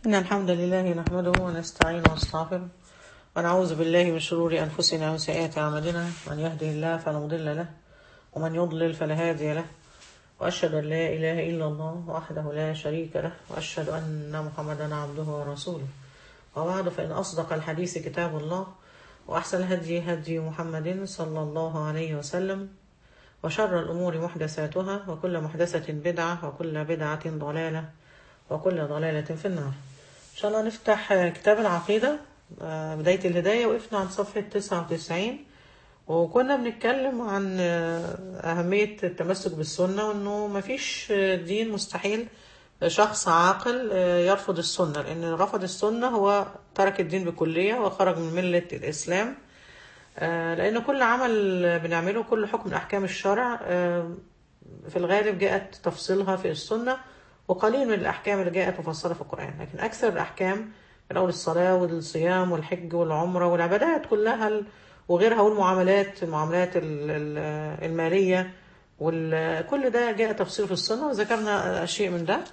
إن الحمد لله نحمده ونستعين ونستغفره ونعوذ بالله من شرور أنفسنا وسيئات أعمالنا من يهده الله فلا مضل له ومن يضلل فلا هادي له وأشهد أن لا إله إلا الله وحده لا شريك له وأشهد أن محمدا عبده ورسوله وبعد فإن أصدق الحديث كتاب الله وأحسن الهدي هدي محمد صلى الله عليه وسلم وشر الأمور محدثاتها وكل محدثة بدعة وكل بدعة ضلالة وكل ضلالة في النار إن شاء الله نفتح كتاب العقيدة آه، بداية الهداية وقفنا عن صفحة 99 وكنا بنتكلم عن آه، أهمية التمسك بالسنة وإنه مفيش دين مستحيل شخص عاقل آه، يرفض السنة لأن رفض السنة هو ترك الدين بكلية وخرج من ملة الإسلام آه، لأن كل عمل بنعمله كل حكم من أحكام الشرع آه، في الغالب جاءت تفصيلها في السنة وقليل من الأحكام اللي جاءت مفصلة في القرآن لكن أكثر الأحكام من أول الصلاة والصيام والحج والعمرة والعبادات كلها ال- وغيرها والمعاملات المعاملات ال- ال- المالية وكل ده جاء تفصيل في السنة وذكرنا شيء من ده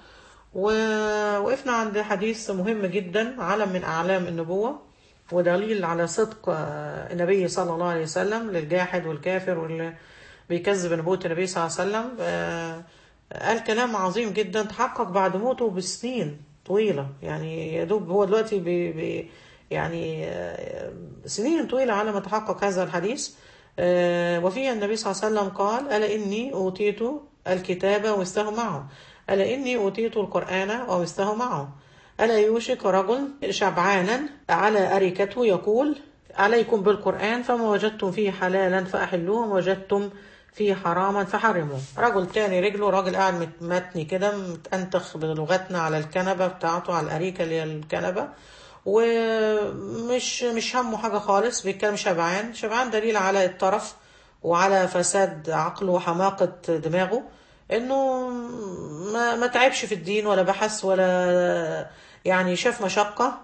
ووقفنا عند حديث مهم جدا علم من أعلام النبوة ودليل على صدق آه، النبي صلى الله عليه وسلم للجاحد والكافر واللي بيكذب نبوة النبي صلى الله عليه وسلم آه، قال كلام عظيم جدا تحقق بعد موته بسنين طويلة يعني يا دوب هو دلوقتي بي بي يعني آه، سنين طويلة على ما تحقق هذا الحديث آه، وفيها النبي صلى الله عليه وسلم قال ألا إني أوتيت الكتاب ومثله معه ألا إني أوتيت القرآن ومثله معه ألا يوشك رجل شبعانا على أريكته يقول عليكم بالقرآن فما وجدتم فيه حلالا فأحلوه وما وجدتم فيه حراما فحرموه رجل تاني رجله راجل قاعد مت- متني كده متأنتخ بلغتنا على الكنبة بتاعته على الأريكة اللي هي الكنبة ومش مش همه حاجة خالص بيتكلم شبعان شبعان دليل على الطرف وعلى فساد عقله وحماقة دماغه انه ما, ما تعبش في الدين ولا بحث ولا يعني شاف مشقة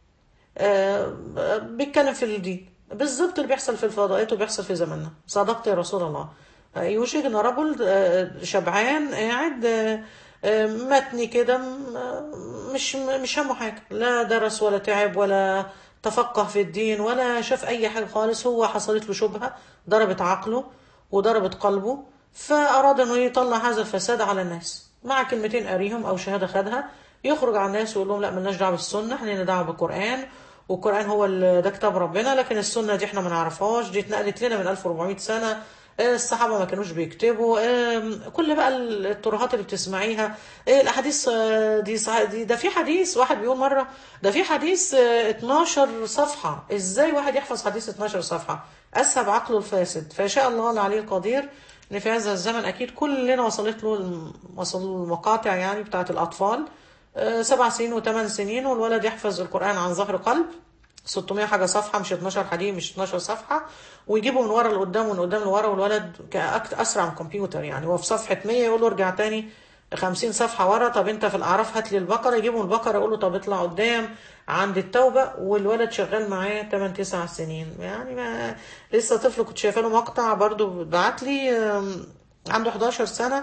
آه، بيتكلم في الدين بالظبط اللي بيحصل في الفضائيات وبيحصل في زماننا صدقت يا رسول الله آه، يوشك ان رجل آه، شبعان قاعد آه، آه، متني كده م- آه، مش مش همه حاجه لا درس ولا تعب ولا تفقه في الدين ولا شاف اي حاجه خالص هو حصلت له شبهه ضربت عقله وضربت قلبه فاراد انه يطلع هذا الفساد على الناس مع كلمتين قاريهم او شهاده خدها يخرج على الناس ويقول لهم لا ملناش دعوه بالسنه احنا لنا دعوه بالقران والقران هو ال- ده كتاب ربنا لكن السنه دي احنا ما نعرفهاش دي اتنقلت لنا من 1400 سنه آه، الصحابه ما كانوش بيكتبوا آم، كل بقى الترهات اللي بتسمعيها آه، الاحاديث آه، دي, صح- دي ده في حديث واحد بيقول مره ده في حديث آه، 12 صفحه ازاي واحد يحفظ حديث 12 صفحه اسهب عقله الفاسد فشاء الله العلي القدير ان في هذا الزمن اكيد كلنا وصلت له الم- وصل له المقاطع يعني بتاعت الاطفال آه، سبع سنين وثمان سنين والولد يحفظ القرآن عن ظهر قلب 600 حاجة صفحة مش 12 حديث مش 12 صفحة ويجيبه من ورا لقدام ومن قدام لورا والولد كأكت أسرع من الكمبيوتر يعني هو في صفحة 100 يقول له ارجع تاني 50 صفحة ورا طب انت في الأعراف هات لي البقرة يجيبه من البقرة يقول له طب اطلع قدام عند التوبة والولد شغال معاه 8 9 سنين يعني ما لسه طفل كنت شايفه له مقطع برضو بعت لي آم، عنده 11 سنة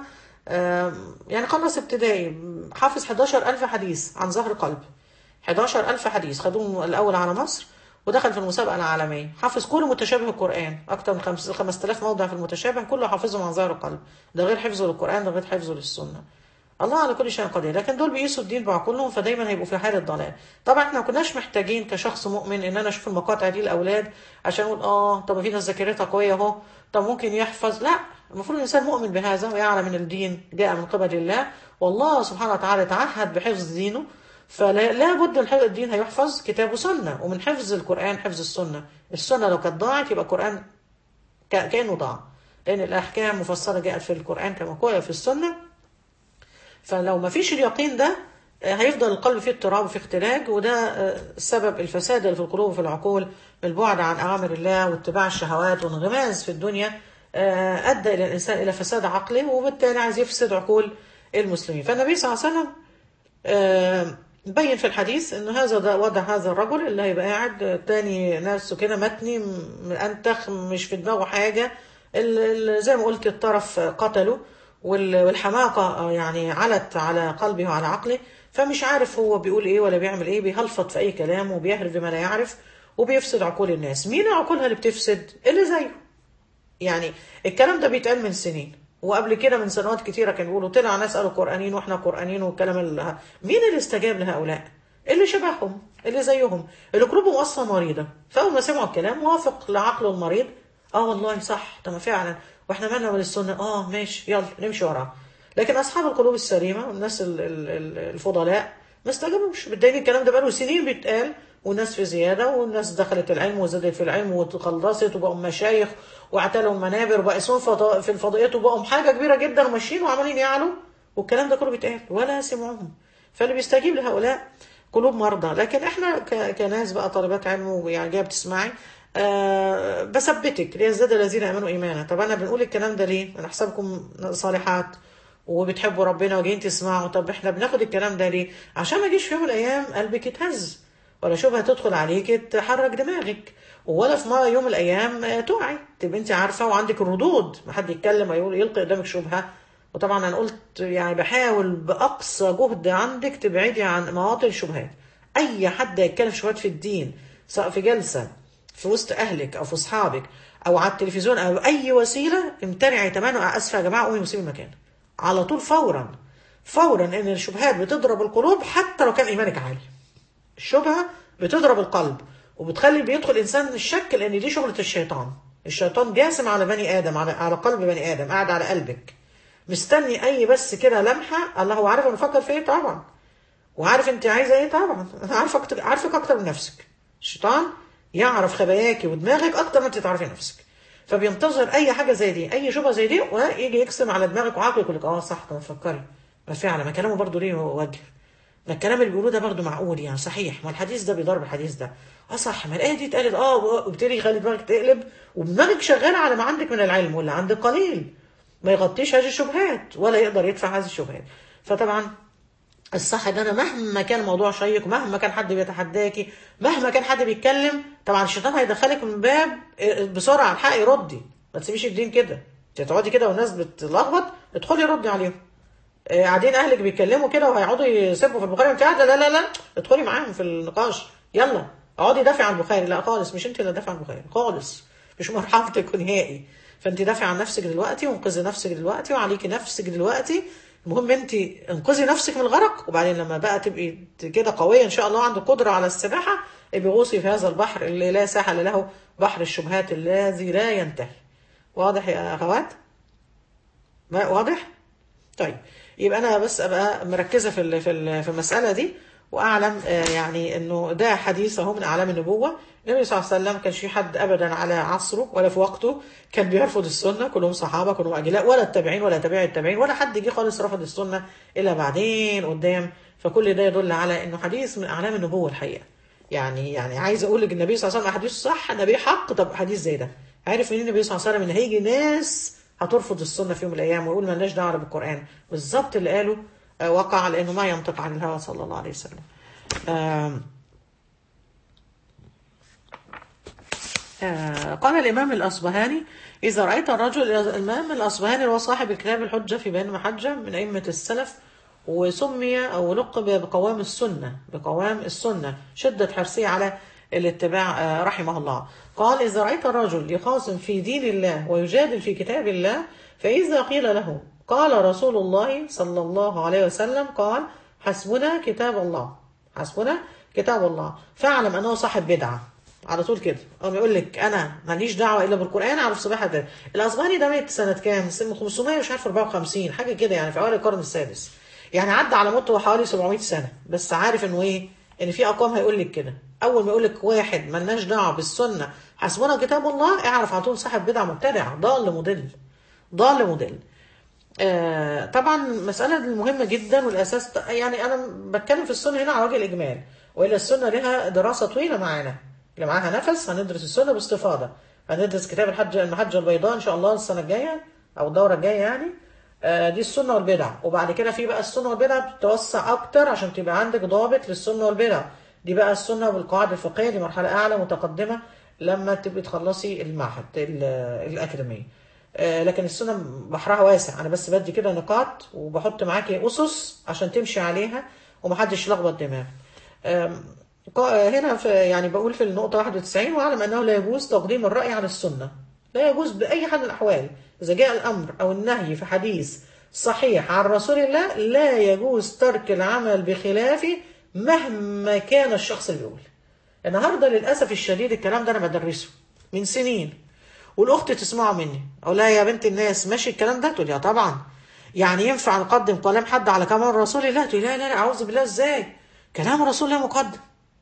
آم، يعني خلص ابتدائي حافظ 11000 حديث عن ظهر قلب 11000 حديث خدوه الأول على مصر ودخل في المسابقة العالمية حافظ كل متشابه القرآن أكتر من خمس- 5000 موضع في المتشابه كله حافظهم عن ظهر القلب ده غير حفظه للقرآن ده غير حفظه للسنة الله على كل شيء قدير لكن دول بيقيسوا الدين بعقولهم فدايما هيبقوا في حالة ضلال طبعا احنا ما كناش محتاجين كشخص مؤمن ان انا اشوف المقاطع دي الاولاد عشان اقول اه طب في ناس ذاكرتها قوية اهو طب ممكن يحفظ لا المفروض الانسان مؤمن بهذا ويعلم ان الدين جاء من قبل الله والله سبحانه وتعالى تعهد بحفظ دينه فلا لا بد الح- الدين هيحفظ كتاب وسنة ومن حفظ القرآن حفظ السنة السنة لو كانت ضاعت يبقى القرآن ك- كأنه ضاع لأن الأحكام مفصلة جاءت في القرآن كما قال في السنة فلو ما فيش اليقين ده آه، هيفضل القلب فيه اضطراب وفيه اختلاج وده آه، سبب الفساد اللي في القلوب وفي العقول البعد عن أوامر الله واتباع الشهوات وانغماس في الدنيا آه، أدى إلى الإنسان إلى فساد عقله وبالتالي عايز يفسد عقول المسلمين فالنبي صلى الله عليه وسلم آه، بين في الحديث ان هذا ده وضع هذا الرجل اللي هيبقى قاعد آه، تاني ناس كده متني م- انتخ مش في دماغه حاجه ال- ال- زي ما قلت الطرف آه، قتله وال- والحماقه آه، يعني علت على قلبه وعلى عقله فمش عارف هو بيقول ايه ولا بيعمل ايه بيهلفط في اي كلام وبيهرب بما لا يعرف وبيفسد عقول الناس مين عقولها اللي بتفسد اللي زيه يعني الكلام ده بيتقال من سنين وقبل كده من سنوات كتيرة كانوا بيقولوا طلع ناس قالوا قرآنين واحنا قرآنين والكلام اللي مين اللي استجاب لهؤلاء؟ اللي شبههم اللي زيهم اللي قلوبهم اصلا مريضة فأول ما سمعوا الكلام وافق لعقله المريض اه والله صح ده ما فعلا واحنا مالنا وللسنة اه ماشي يلا نمشي وراه لكن أصحاب القلوب السليمة والناس ال- ال- ال- الفضلاء ما استجابوش بالدليل الكلام ده بقاله سنين بيتقال والناس في زيادة والناس دخلت العلم وزادت في العلم وتخلصت وبقوا مشايخ واعتلوا المنابر وبقى اسمهم فضا- في الفضائيات وبقوا حاجة كبيرة جدا وماشيين وعمالين يعلوا والكلام ده كله بيتقال ولا سمعوهم فاللي بيستجيب لهؤلاء قلوب مرضى لكن احنا ك- كناس بقى طالبات علم ويعني جايه بتسمعي أه بثبتك ليزداد الذين امنوا ايمانا طب انا بنقول الكلام ده ليه؟ انا حسابكم صالحات وبتحبوا ربنا وجايين تسمعوا طب احنا بناخد الكلام ده ليه؟ عشان ما يجيش في يوم من الايام قلبك يتهز ولا شبهه تدخل عليك تحرك دماغك ولا في مرة يوم من الايام آه، توعي تبقى انت عارفه وعندك الردود ما حد يتكلم ويقول يلقي قدامك شبهه وطبعا انا قلت يعني بحاول باقصى جهد عندك تبعدي عن مواطن الشبهات اي حد يتكلم في شبهات في الدين سواء في جلسه في وسط اهلك او في اصحابك او على التلفزيون او اي وسيله امتنعي تماما اسفه يا جماعه قومي وسيبي المكان على طول فورا فورا ان الشبهات بتضرب القلوب حتى لو كان ايمانك عالي الشبهه بتضرب القلب وبتخلي بيدخل انسان الشك لان دي شغله الشيطان الشيطان جاسم على بني ادم على على قلب بني ادم قاعد على قلبك مستني اي بس كده لمحه الله هو عارف انا بفكر في ايه طبعا وعارف انت عايزه ايه طبعا انا عارفه اكتر عارفك اكتر من نفسك الشيطان يعرف خباياكي ودماغك اكتر ما انت تعرفي نفسك فبينتظر اي حاجه زي دي اي شبهه زي دي ويجي يقسم على دماغك وعقلك يقول لك اه صح طب فكري ما فعلا ما كلامه برضه ليه وجه ما الكلام اللي بيقولوه ده برضه معقول يعني صحيح ما الحديث ده بيضرب الحديث ده اه صح ما الايه دي اتقالت اه وابتدي يخلي دماغك تقلب ودماغك شغاله على ما عندك من العلم واللي عندك قليل ما يغطيش هذه الشبهات ولا يقدر يدفع هذه الشبهات فطبعا الصح ده انا مهما كان الموضوع شيق مهما كان حد بيتحداكي مهما كان حد بيتكلم طبعا الشيطان هيدخلك من باب بسرعه الحقي ردي ما تسيبيش الدين كده انت تقعدي كده والناس بتلخبط ادخلي ردي عليهم آه، قاعدين اهلك بيتكلموا كده وهيقعدوا يسبوا في البخاري وانت قاعده لا لا لا ادخلي معاهم في النقاش يلا اقعدي دافعي عن البخاري لا خالص مش انت اللي دافعه عن البخاري خالص مش مرحبتك نهائي فانت دافعي عن نفسك دلوقتي وانقذي نفسك دلوقتي وعليكي نفسك دلوقتي المهم انت انقذي نفسك من الغرق وبعدين لما بقى تبقي كده قويه ان شاء الله عندك قدره على السباحه ابقي غوصي في هذا البحر اللي لا ساحل له بحر الشبهات الذي لا ينتهي واضح يا اخوات ما واضح طيب يبقى انا بس ابقى مركزه في ال- في ال- في المساله دي واعلم آه، يعني انه ده حديث اهو من اعلام النبوه النبي صلى الله عليه وسلم كانش في حد ابدا على عصره ولا في وقته كان بيرفض السنه كلهم صحابه كلهم اجلاء ولا التابعين ولا تابعي التابعين ولا حد جه خالص رفض السنه الا بعدين قدام فكل ده يدل على انه حديث من اعلام النبوه الحقيقه يعني يعني عايز اقول لك النبي صلى الله عليه وسلم حديث صح النبي حق طب حديث زي ده عارف منين النبي صلى الله عليه وسلم ان هيجي ناس هترفض السنه في يوم من الايام ويقول مالناش دعوه بالقران بالظبط اللي قاله آه، وقع لانه ما ينطق عن الهوى صلى الله عليه وسلم آم، آه، قال الإمام الأصبهاني إذا رأيت الرجل الإمام الأصبهاني هو صاحب الكتاب الحجة في بيان محجة من أئمة السلف وسمي أو لقب بقوام السنة بقوام السنة شدة حرصه على الاتباع آه، رحمه الله قال إذا رأيت الرجل يخاصم في دين الله ويجادل في كتاب الله فإذا قيل له قال رسول الله صلى الله عليه وسلم قال حسبنا كتاب الله حسبنا كتاب الله فاعلم أنه صاحب بدعة على طول كده قام يقول لك انا ماليش دعوه الا بالقران اعرف صباحه ده الاصبهاني ده مات سنه كام؟ سنه 500 مش عارف 54 حاجه كده يعني في اوائل القرن السادس يعني عدى على موته حوالي 700 سنه بس عارف انه ايه؟ ان في اقوام هيقول لك كده اول ما يقول لك واحد مالناش دعوه بالسنه حسبنا كتاب الله اعرف على طول صاحب بدعه مبتدع ضال مضل ضال مضل آه، طبعا المسألة دي مهمة جدا والأساس يعني أنا بتكلم في السنة هنا على وجه الإجمال وإلا السنة لها دراسة طويلة معانا اللي معاها نفس هندرس السنة باستفاضة هندرس كتاب الحج المحجة البيضاء إن شاء الله السنة الجاية أو الدورة الجاية يعني آه، دي السنة والبدع وبعد كده في بقى السنة والبدع بتتوسع أكتر عشان تبقى عندك ضابط للسنة والبدع دي بقى السنة والقواعد الفقهية دي مرحلة أعلى متقدمة لما تبقي تخلصي المعهد ال- الأكاديمية آه، لكن السنة بحرها واسع أنا بس بدي كده نقاط وبحط معاكي أسس عشان تمشي عليها ومحدش يلخبط دماغ أم، قا- هنا في يعني بقول في النقطة 91 واعلم أنه لا يجوز تقديم الرأي على السنة لا يجوز بأي حال من الأحوال إذا جاء الأمر أو النهي في حديث صحيح عن رسول الله لا يجوز ترك العمل بخلافه مهما كان الشخص اللي بيقول النهارده للأسف الشديد الكلام ده أنا بدرسه من سنين والأخت تسمعه مني أقول لها يا بنت الناس ماشي الكلام ده تقول لي "آه طبعا يعني ينفع نقدم كلام حد على كلام رسول الله تقول لي لا لا لا أعوذ بالله إزاي كلام رسول الله مقدم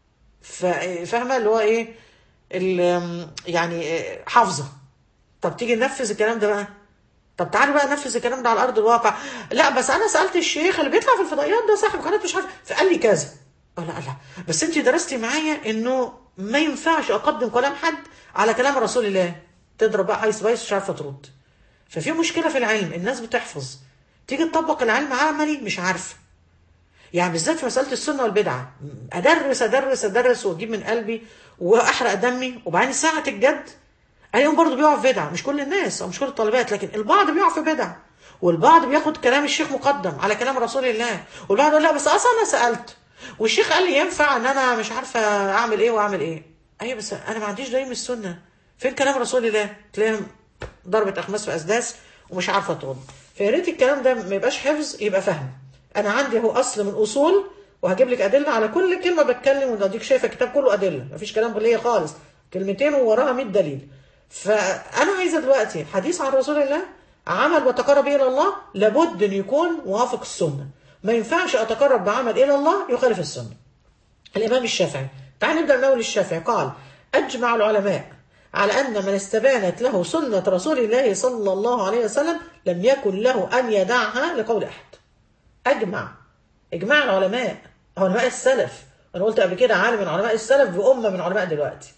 ف- فاهمه اللي هو ايه ال- يعني إيه، حافظه طب تيجي ننفذ الكلام ده بقى طب تعالي بقى ننفذ الكلام ده على ارض الواقع لا بس انا سالت الشيخ اللي بيطلع في الفضائيات ده صاحب قناه مش عارف فقال لي كذا اه لا لا بس انت درستي معايا انه ما ينفعش اقدم كلام حد على كلام رسول الله تضرب بقى ايس بايس مش عارفه ترد ففي مشكله في العلم الناس بتحفظ تيجي تطبق العلم عملي مش عارفه يعني بالذات في مسألة السنة والبدعة أدرس أدرس أدرس وأجيب من قلبي وأحرق دمي وبعدين ساعة الجد ألاقيهم برضه بيقعوا في بدعة مش كل الناس أو مش كل الطالبات لكن البعض بيقع في بدعة والبعض بياخد كلام الشيخ مقدم على كلام رسول الله والبعض يقول لا بس أصلا أنا سألت والشيخ قال لي ينفع إن أنا مش عارفة أعمل إيه وأعمل إيه أيوة بس أنا ما عنديش دليل من السنة فين كلام رسول الله تلاقيهم ضربة أخماس في أسداس ومش عارفة ترد فيا ريت الكلام ده ما يبقاش حفظ يبقى فهم انا عندي اهو اصل من اصول وهجيب لك ادله على كل كلمه بتكلم واديك شايفه الكتاب كله ادله مفيش كلام غليه خالص كلمتين ووراها 100 دليل فانا عايزه دلوقتي حديث عن رسول الله عمل بتقرب الى الله لابد ان يكون موافق السنه ما ينفعش اتقرب بعمل الى الله يخالف السنه الإمام الشافعي تعال نبدأ من أول الشافعي قال أجمع العلماء على أن من استبانت له سنة رسول الله صلى الله عليه وسلم لم يكن له أن يدعها لقول أحد أجمع إجماع العلماء علماء السلف أنا قلت قبل كده عالم من علماء السلف بأمة من علماء دلوقتي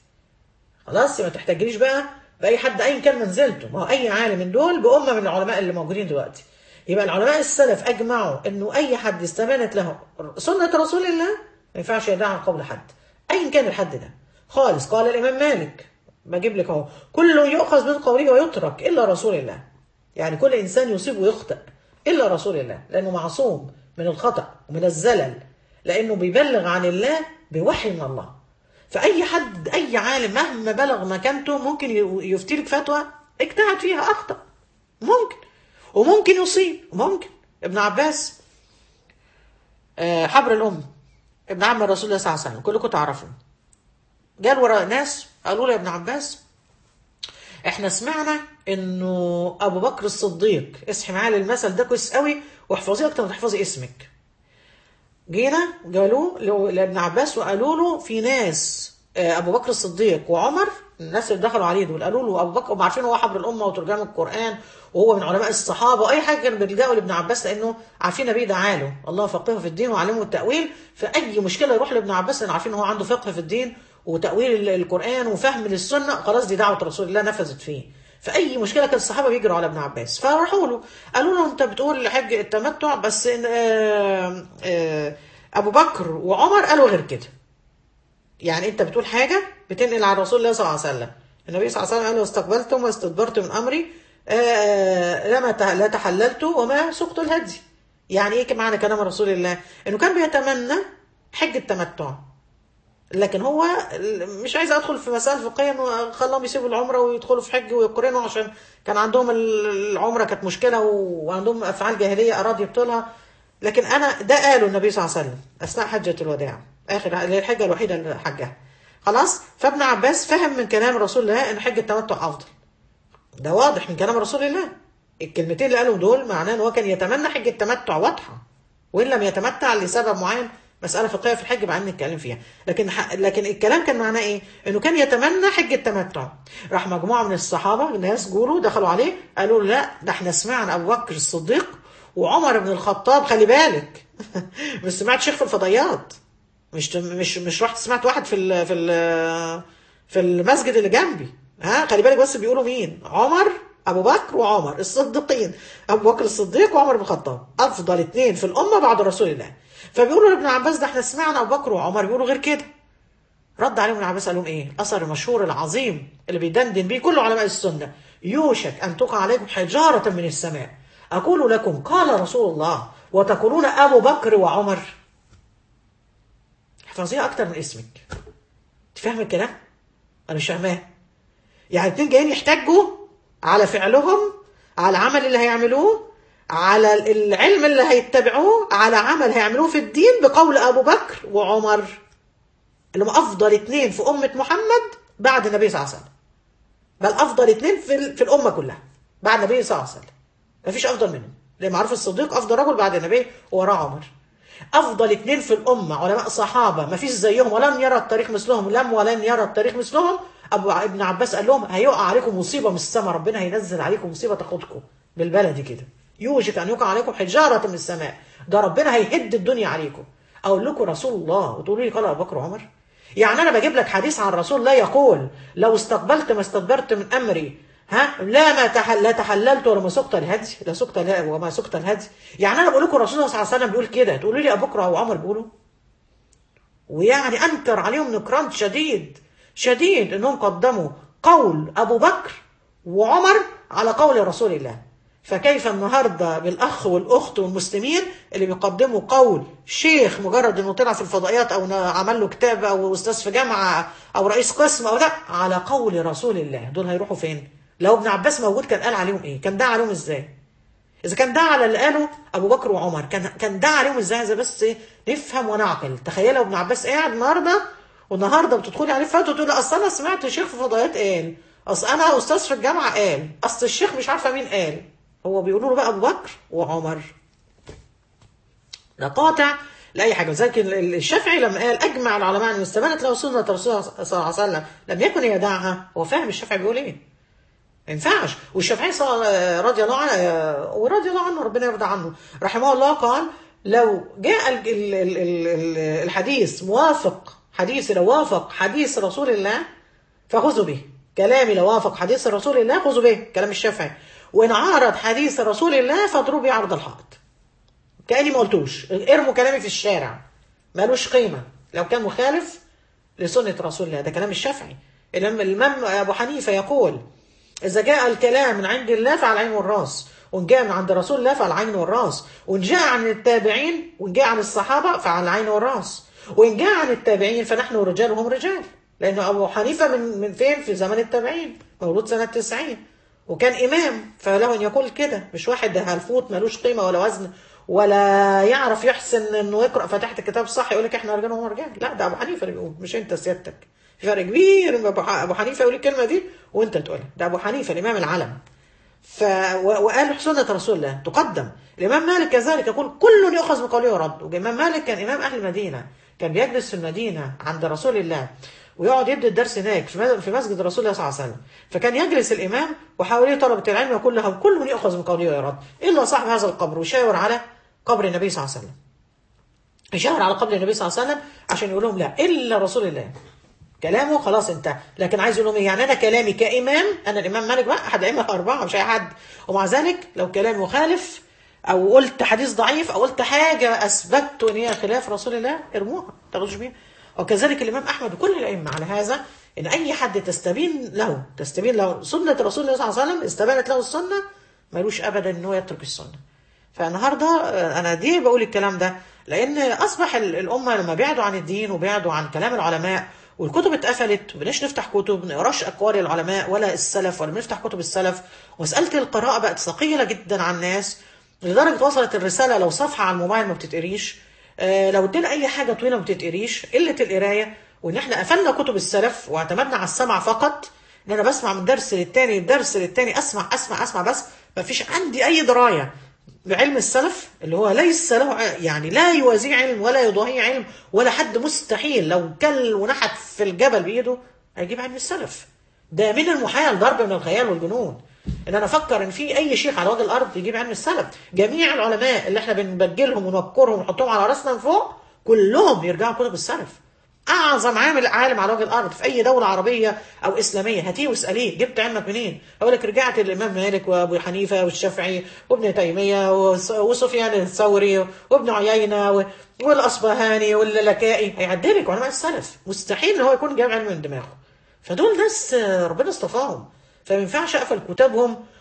خلاص ما تحتاجليش بقى بأي حد أيا كان منزلته ما هو أي عالم من دول بأمة من العلماء اللي موجودين دلوقتي يبقى العلماء السلف أجمعوا إنه أي حد استبانت له سنة رسول الله ما ينفعش يدعها قول حد أيا كان الحد ده خالص قال الإمام مالك بجيب لك أهو كل يؤخذ من قوله ويترك إلا رسول الله يعني كل إنسان يصيب ويخطئ إلا رسول الله لأنه معصوم من الخطأ ومن الزلل لأنه بيبلغ عن الله بوحي من الله فأي حد أي عالم مهما بلغ مكانته ممكن يفتي لك فتوى اجتهد فيها أخطأ ممكن وممكن يصيب ممكن ابن عباس آه، حبر الأم ابن عم الرسول الله صلى الله عليه وسلم كلكم تعرفوا جال وراء ناس قالوا له يا ابن عباس احنا سمعنا انه ابو بكر الصديق اصحي معايا للمثل ده كويس قوي واحفظيه اكتر ما تحفظي اسمك جينا قالوا له- لابن عباس وقالوا له في ناس آه، ابو بكر الصديق وعمر الناس اللي دخلوا عليه دول قالوا له ابو بكر هم عارفين هو حبر الامه وترجمه القران وهو من علماء الصحابه واي حاجه كانوا بيلجأوا لابن عباس لانه عارفين النبي دعا له الله فقهه في الدين وعلمه التاويل فاي مشكله يروح لابن عباس لان عارفين هو عنده فقه في الدين وتاويل ال- القران وفهم للسنه خلاص دي دعوه رسول الله نفذت فيه فاي مشكله كان الصحابه بيجروا على ابن عباس فراحوا له قالوا له انت بتقول حج التمتع بس إن آه آه ابو بكر وعمر قالوا غير كده يعني انت بتقول حاجه بتنقل عن رسول الله صلى الله عليه وسلم النبي صلى الله عليه وسلم قال واستقبلتم واستدبرت من امري آه لما ت- لا تحللت وما سقت الهدي يعني ايه معنى كلام رسول الله انه كان بيتمنى حج التمتع لكن هو مش عايز ادخل في مسائل فقهيه انه خلاهم يسيبوا العمره ويدخلوا في حج ويقرنوا عشان كان عندهم العمره كانت مشكله وعندهم افعال جاهليه اراد يبطلها لكن انا ده قاله النبي صلى الله عليه وسلم اثناء حجه الوداع اخر اللي هي الحجه الوحيده اللي حجها خلاص فابن عباس فهم من كلام رسول الله ان حج التمتع افضل ده واضح من كلام رسول الله الكلمتين اللي قالهم دول معناه ان هو كان يتمنى حج التمتع واضحه وان لم يتمتع لسبب معين مساله فقهيه في الحج بعدين نتكلم فيها لكن ح... لكن الكلام كان معناه ايه انه كان يتمنى حج التمتع راح مجموعه من الصحابه ناس جولوا دخلوا عليه قالوا له لا ده احنا سمعنا ابو بكر الصديق وعمر بن الخطاب خلي بالك مش سمعت شيخ في الفضيات مش مش مش رحت سمعت واحد في ال في ال في المسجد اللي جنبي ها خلي بالك بس بيقولوا مين عمر ابو بكر وعمر الصديقين ابو بكر الصديق وعمر بن الخطاب افضل اثنين في الامه بعد رسول الله فبيقولوا لابن عباس ده احنا سمعنا ابو بكر وعمر بيقولوا غير كده رد عليهم ابن عباس قال لهم ايه الاثر المشهور العظيم اللي بيدندن بيه كل علماء السنه يوشك ان تقع عليكم حجاره من السماء اقول لكم قال رسول الله وتقولون ابو بكر وعمر احفظيها اكتر من اسمك انت فاهم الكلام انا مش فاهماه يعني اتنين جايين يحتجوا على فعلهم على العمل اللي هيعملوه على العلم اللي هيتبعوه على عمل هيعملوه في الدين بقول ابو بكر وعمر اللي هم افضل اتنين في امه محمد بعد النبي صلى الله عليه وسلم بل افضل اتنين في, ال- في الامه كلها بعد النبي صلى الله عليه وسلم مفيش افضل منهم لان معروف الصديق افضل رجل بعد النبي ووراه عمر افضل اتنين في الامه علماء صحابه مفيش زيهم ولن يرى التاريخ مثلهم لم ولن يرى التاريخ مثلهم ابو ابن عباس قال لهم هيقع عليكم مصيبه من السماء ربنا هينزل عليكم مصيبه تاخدكم بالبلدي كده يوشك ان يقع عليكم حجاره من السماء ده ربنا هيهد الدنيا عليكم اقول لكم رسول الله وتقولوا لي قال ابو بكر وعمر يعني انا بجيب لك حديث عن رسول لا يقول لو استقبلت ما استدبرت من امري ها لا ما تحل لا تحللت ولا ما سقت الهدي لا سقت لا وما سقت الهدي يعني انا بقول لكم الرسول صلى الله عليه وسلم بيقول كده تقولوا لي ابو بكر وعمر بيقولوا ويعني انكر عليهم نكران شديد شديد انهم قدموا قول ابو بكر وعمر على قول رسول الله فكيف النهارده بالاخ والاخت والمسلمين اللي بيقدموا قول شيخ مجرد انه طلع في الفضائيات او نا- عمل له كتاب او استاذ في جامعه او رئيس قسم او لا على قول رسول الله دول هيروحوا فين؟ لو ابن عباس موجود كان قال عليهم ايه؟ كان دعا عليهم ازاي؟ اذا كان ده على اللي قاله ابو بكر وعمر كان كان ده عليهم ازاي اذا بس إيه؟ نفهم ونعقل تخيلوا ابن عباس قاعد النهارده والنهارده بتدخلي عليه فتوى تقول اصل انا سمعت شيخ في فضائيات قال اصل انا استاذ في الجامعه قال اصل الشيخ مش عارفه مين قال هو بيقولوا له بقى ابو بكر وعمر ده قاطع لاي حاجه لذلك ال- الشافعي لما قال اجمع العلماء ان استبانت له سنه رسول صلى الله عليه وسلم لم يكن يدعها هو فاهم الشافعي بيقول ايه ما ينفعش والشافعي صلى- رضي الله عنه ورضي الله عنه ربنا يرضى عنه رحمه الله قال لو جاء ال- ال- ال- ال- ال- الحديث موافق حديث لو وافق حديث رسول الله فخذوا به كلامي لو وافق حديث رسول الله خذوا به كلام الشافعي وان عارض حديث رسول الله فاضربوا به عرض الحائط كاني ما قلتوش ارموا كلامي في الشارع ملوش قيمه لو كان مخالف لسنه رسول الله ده كلام الشافعي الامام الإمام ابو حنيفه يقول اذا جاء الكلام من عند الله فعلى العين والراس وان جاء من عند رسول الله فعلى العين والراس وان جاء عن التابعين وان جاء عن الصحابه فعلى العين والراس وان جاء عن التابعين فنحن رجال وهم رجال لان ابو حنيفه من من فين في زمن التابعين مولود سنه 90 وكان امام فله ان يقول كده مش واحد هلفوت ملوش قيمه ولا وزن ولا يعرف يحسن انه يقرا فاتحه الكتاب صح يقول لك احنا رجال وهم رجال لا ده ابو حنيفه اللي بيقول مش انت سيادتك في فرق كبير إن ابو ح- أبو حنيفه يقول الكلمه دي وانت تقولها ده ابو حنيفه الامام العلم ف و- وقال سنه رسول الله تقدم الامام مالك كذلك يقول كل يؤخذ من قوله ورد والامام مالك كان امام اهل المدينه كان بيجلس في المدينه عند رسول الله ويقعد يبدا الدرس هناك في مس- في مسجد رسول الله صلى الله عليه وسلم فكان يجلس الامام وحواليه طلبه العلم يقول لهم كل يؤخذ من قوله ويرد الا صاحب هذا القبر ويشاور على قبر النبي صلى الله عليه وسلم يشاور على قبر النبي صلى الله عليه وسلم عشان يقول لهم لا الا رسول الله كلامه خلاص انتهى لكن عايز يقول لهم ايه يعني انا كلامي كامام انا الامام مالك بقى احد الائمه الاربعه مش اي حد ومع ذلك لو كلامي مخالف او قلت حديث ضعيف او قلت حاجه اثبتت ان هي خلاف رسول الله ارموها ما تاخدوش بيها وكذلك الامام احمد وكل الائمه على هذا ان اي حد تستبين له تستبين له سنه رسول الله صلى الله عليه وسلم استبانت له السنه ملوش ابدا ان هو يترك السنه فالنهارده آه، انا دي بقول الكلام ده لان اصبح ال- الامه لما بعدوا عن الدين وبعدوا عن كلام العلماء والكتب اتقفلت وبلاش نفتح كتب ما نقراش اقوال العلماء ولا السلف ولا بنفتح كتب السلف ومساله القراءه بقت ثقيله جدا على الناس لدرجه وصلت الرساله لو صفحه على الموبايل ما بتتقريش آه، لو ادينا اي حاجه طويله ما بتتقريش قله القرايه وان احنا قفلنا كتب السلف واعتمدنا على السمع فقط ان انا بسمع من درس للتاني درس للتاني اسمع اسمع اسمع بس ما فيش عندي اي درايه بعلم السلف اللي هو ليس له يعني لا يوازيه علم ولا يضاهيه علم ولا حد مستحيل لو كل ونحت في الجبل بايده هيجيب علم السلف ده من المحال ضرب من الخيال والجنون ان انا افكر ان في اي شيخ على وجه الارض يجيب علم السلف جميع العلماء اللي احنا بنبجلهم ونوقرهم ونحطهم على راسنا من فوق كلهم يرجعوا كتب السلف اعظم عامل عالم على وجه الارض في اي دوله عربيه او اسلاميه هاتيه واساليه جبت علمك منين؟ اقول لك رجعت للامام مالك وابو حنيفه والشافعي وابن تيميه وس- وسفيان الثوري وابن عيينه و- والاصبهاني واللكائي هيعدلك علماء السلف مستحيل ان هو يكون جايب علم من دماغه فدول ناس آه، ربنا اصطفاهم فما ينفعش اقفل كتابهم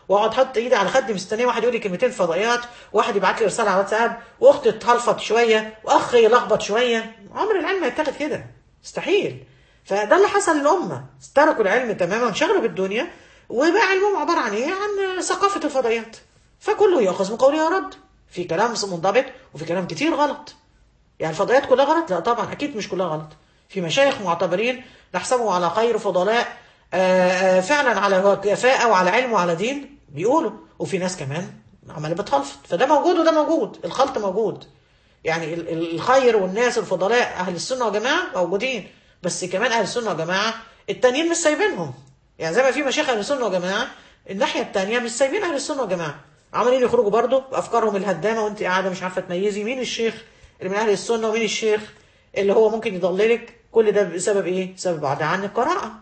واقعد احط ايدي على خدي مستنيه واحد يقول لي كلمتين فضائيات واحد يبعت لي رساله على واتساب واخت تهلفط شويه واخ يلخبط شويه عمر العلم ما يتاخد كده مستحيل فده اللي حصل للامه تركوا العلم تماما وانشغلوا بالدنيا وبقى علمهم عباره عن ايه عن ثقافه الفضائيات فكله ياخذ من قوله ورد في كلام منضبط وفي كلام كتير غلط يعني الفضائيات كلها غلط لا طبعا اكيد مش كلها غلط في مشايخ معتبرين نحسبهم على خير فضلاء آه، آه، فعلا على كفاءة وعلى علم وعلى دين بيقولوا وفي ناس كمان عمالة بتخلط فده موجود وده موجود الخلط موجود يعني ال- ال- الخير والناس الفضلاء أهل السنة والجماعة موجودين بس كمان أهل السنة والجماعة التانيين مش سايبينهم يعني زي ما في مشايخ أهل السنة والجماعة الناحية التانية مش سايبين أهل السنة والجماعة عمالين يخرجوا برضه بأفكارهم الهدامة وأنت قاعدة مش عارفة تميزي مين الشيخ اللي من أهل السنة ومين الشيخ اللي هو ممكن يضللك كل ده بسبب إيه؟ بسبب بعد عن القراءة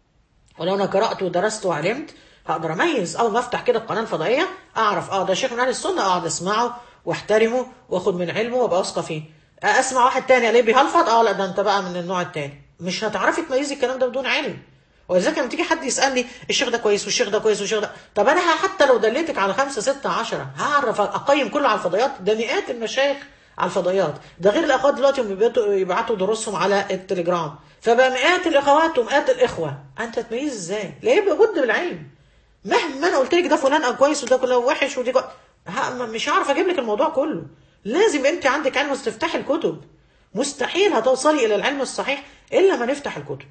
ولو انا قرات ودرست وعلمت هقدر اميز اول ما افتح كده القناه الفضائيه اعرف اه ده شيخ من اهل السنه اقعد اسمعه واحترمه واخد من علمه وابقى واثقه فيه آه، اسمع واحد تاني الاقيه بيهلفط اه لا ده انت بقى من النوع التاني مش هتعرفي تميزي الكلام ده بدون علم ولذلك لما تيجي حد يسالني الشيخ ده كويس والشيخ ده كويس والشيخ ده طب انا حتى لو دليتك على خمسه سته عشره هعرف اقيم كله على الفضائيات ده مئات المشايخ على الفضائيات ده غير الاخوات دلوقتي هم بيبعتوا يبعتوا دروسهم على التليجرام فبقى مئات الاخوات ومئات الاخوه انت تميز ازاي؟ ليه بجد بالعلم مهما انا قلت لك ده فلان او كويس وده كله وحش ودي كو... ها ما- مش هعرف اجيب لك الموضوع كله لازم انت عندك علم تفتحي الكتب مستحيل هتوصلي الى العلم الصحيح الا ما نفتح الكتب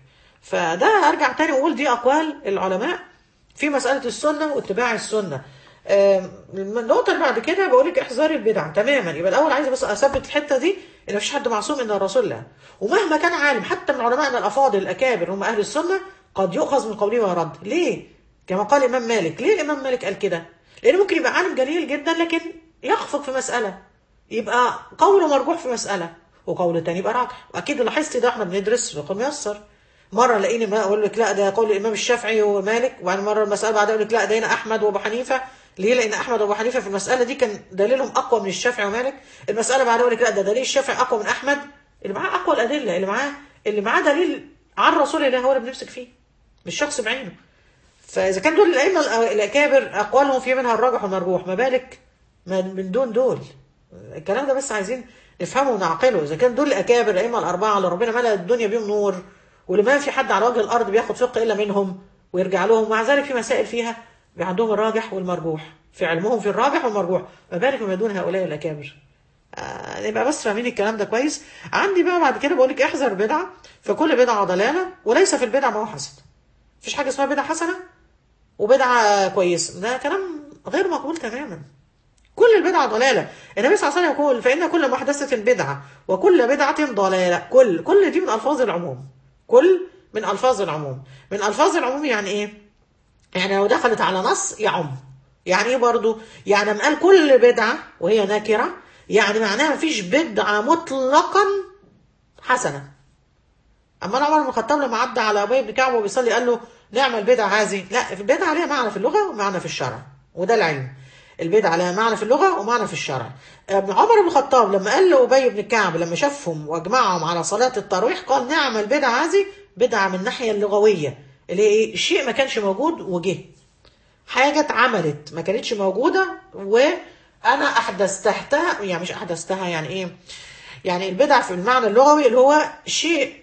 فده ارجع تاني واقول دي اقوال العلماء في مساله السنه واتباع السنه آم، النقطه اللي بعد كده بقول لك احذري البدع تماما يبقى الاول عايزه بس اثبت الحته دي ان مفيش حد معصوم الا الرسول الله ومهما كان عالم حتى من علمائنا الافاضل الاكابر هم اهل السنه قد يؤخذ من قوله ويرد ليه كما قال الامام مالك ليه الامام مالك قال كده لان ممكن يبقى عالم جليل جدا لكن يخفق في مساله يبقى قوله مرجوح في مساله وقول تاني يبقى راجح واكيد لاحظتي ده احنا بندرس فقه ميسر مره لاقيني ما اقول لك لا ده قول الامام الشافعي ومالك وبعدين مره المساله بعدها اقول لك لا ده هنا احمد وابو حنيفه ليه لان احمد وابو حنيفه في المساله دي كان دليلهم اقوى من الشافعي ومالك المساله بعدها اقول لك لا ده دليل الشافعي اقوى من احمد اللي معاه اقوى الادله اللي معاه اللي معاه دليل عن رسول الله هو اللي بنمسك فيه مش شخص بعينه فاذا كان دول الائمه الأ- الاكابر اقوالهم في منها الراجح والمرجوح ما بالك ما من دون دول الكلام ده بس عايزين نفهمه ونعقله اذا كان دول الاكابر الائمه الاربعه اللي ربنا ملأ الدنيا بيهم نور واللي ما في حد على وجه الارض بياخد فقه الا منهم ويرجع لهم مع ذلك في مسائل فيها بيبقى عندهم الراجح والمرجوح في علمهم في الراجح والمرجوح ما بالك بما دون هؤلاء الاكابر آه نبقى بس فاهمين الكلام ده كويس عندي بقى بعد كده بقول لك احذر بدعه فكل بدعه ضلاله وليس في البدع ما هو حسن مفيش حاجه اسمها بدعه حسنه وبدعه كويسه ده كلام غير مقبول تماما كل البدعة ضلالة النبي صلى الله عليه وسلم يقول فإن كل محدثة بدعة وكل بدعة ضلالة كل كل دي من ألفاظ العموم كل من ألفاظ العموم من ألفاظ العموم يعني إيه يعني لو دخلت على نص يعم يعني ايه برضو يعني لما قال كل بدعة وهي نكرة يعني معناها مفيش بدعة مطلقا حسنة اما انا عمر بن الخطاب لما عدى على ابي بن كعب وبيصلي قال له نعم البدعة هذه لا البدعة ليها معنى في اللغة ومعنى في الشرع وده العلم البدعة لها معنى في اللغة ومعنى في الشرع ابن عمر بن الخطاب لما قال له ابي بن كعب لما شافهم واجمعهم على صلاة التراويح قال نعم البدعة هذه بدعة من الناحية اللغوية اللي هي ايه شيء ما كانش موجود وجه حاجة اتعملت ما كانتش موجودة وأنا أحدثتها يعني مش أحدثتها يعني إيه يعني البدع في المعنى اللغوي اللي هو شيء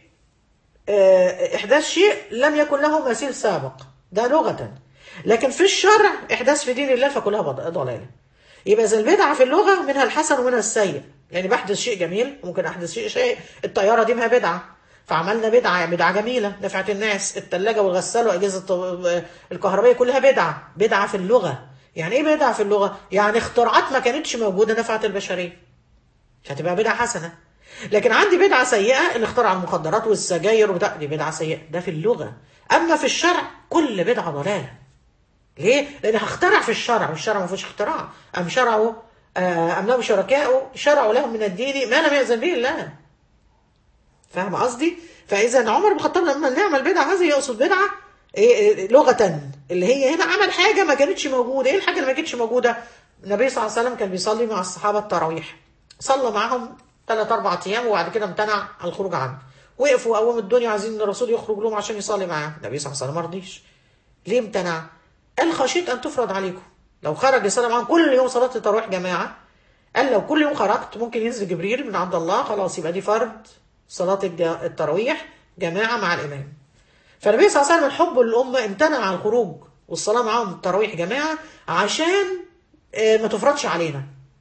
آه، إحداث شيء لم يكن له مثيل سابق ده لغة لكن في الشرع إحداث في دين الله فكلها بض- ضلالة يبقى إذا البدعة في اللغة منها الحسن ومنها السيء يعني بحدث شيء جميل ممكن أحدث شيء شيء الطيارة دي ما بدعة فعملنا بدعة بدعة جميلة نفعت الناس التلاجة والغسالة وأجهزة الط- الكهربائية كلها بدعة بدعة في اللغة يعني إيه بدعة في اللغة؟ يعني اختراعات ما كانتش موجودة نفعت البشرية هتبقى بدعة حسنة لكن عندي بدعة سيئة اللي اخترع المخدرات والسجاير وبتاع دي بدعة سيئة ده في اللغة أما في الشرع كل بدعة ضلالة ليه؟ لأن هخترع في الشرع والشرع ما فيهوش اختراع أم شرعوا آه، أم لهم شركاء شرعوا لهم من الدين ما لم يأذن به الله فاهم قصدي؟ فإذا عمر بن الخطاب لما نعمل بدعة هذه يقصد بدعة إيه إيه لغة اللي هي هنا عمل حاجة ما كانتش موجودة، إيه الحاجة اللي ما كانتش موجودة؟ النبي صلى الله عليه وسلم كان بيصلي مع الصحابة التراويح. صلى معاهم ثلاث أربع أيام وبعد كده امتنع عن الخروج عنه. وقفوا أول الدنيا عايزين الرسول يخرج لهم عشان يصلي معاهم، النبي صلى الله عليه وسلم ما رضيش. ليه امتنع؟ قال خشيت ان تفرض عليكم لو خرج يصلي معاهم كل يوم صلاه التراويح جماعه قال لو كل يوم خرجت ممكن ينزل جبريل من عند الله خلاص يبقى دي فرض صلاه الج- التراويح جماعه مع الامام فالنبي صلى الله عليه وسلم من حبه للامه امتنع عن الخروج والصلاه معاهم التراويح جماعه عشان آه، ما تفرضش علينا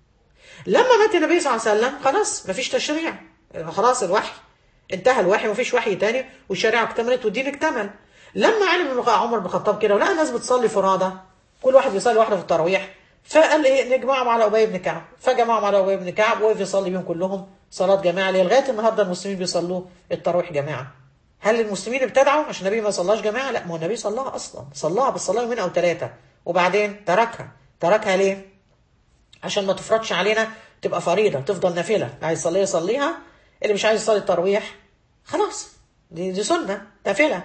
لما مات النبي صلى الله عليه وسلم خلاص مفيش تشريع خلاص الوحي انتهى الوحي مفيش وحي تاني والشريعه اكتملت والدين اكتمل لما علم ابن عمر بن الخطاب كده ولقى الناس بتصلي فرادى كل واحد بيصلي واحده في التراويح فقال ايه نجمعهم على ابي بن كعب فجمعهم على ابي بن كعب وقف يصلي بيهم كلهم صلاه جماعه ليه لغايه النهارده المسلمين بيصلوا التراويح جماعه هل المسلمين ابتدعوا عشان النبي ما صلاش جماعه لا ما هو النبي صلاها اصلا صلاها بالصلاه يومين او ثلاثه وبعدين تركها تركها ليه عشان ما تفرضش علينا تبقى فريضه تفضل نافله اللي عايز يصليها يصليها اللي مش عايز يصلي التراويح خلاص دي دي سنه نافله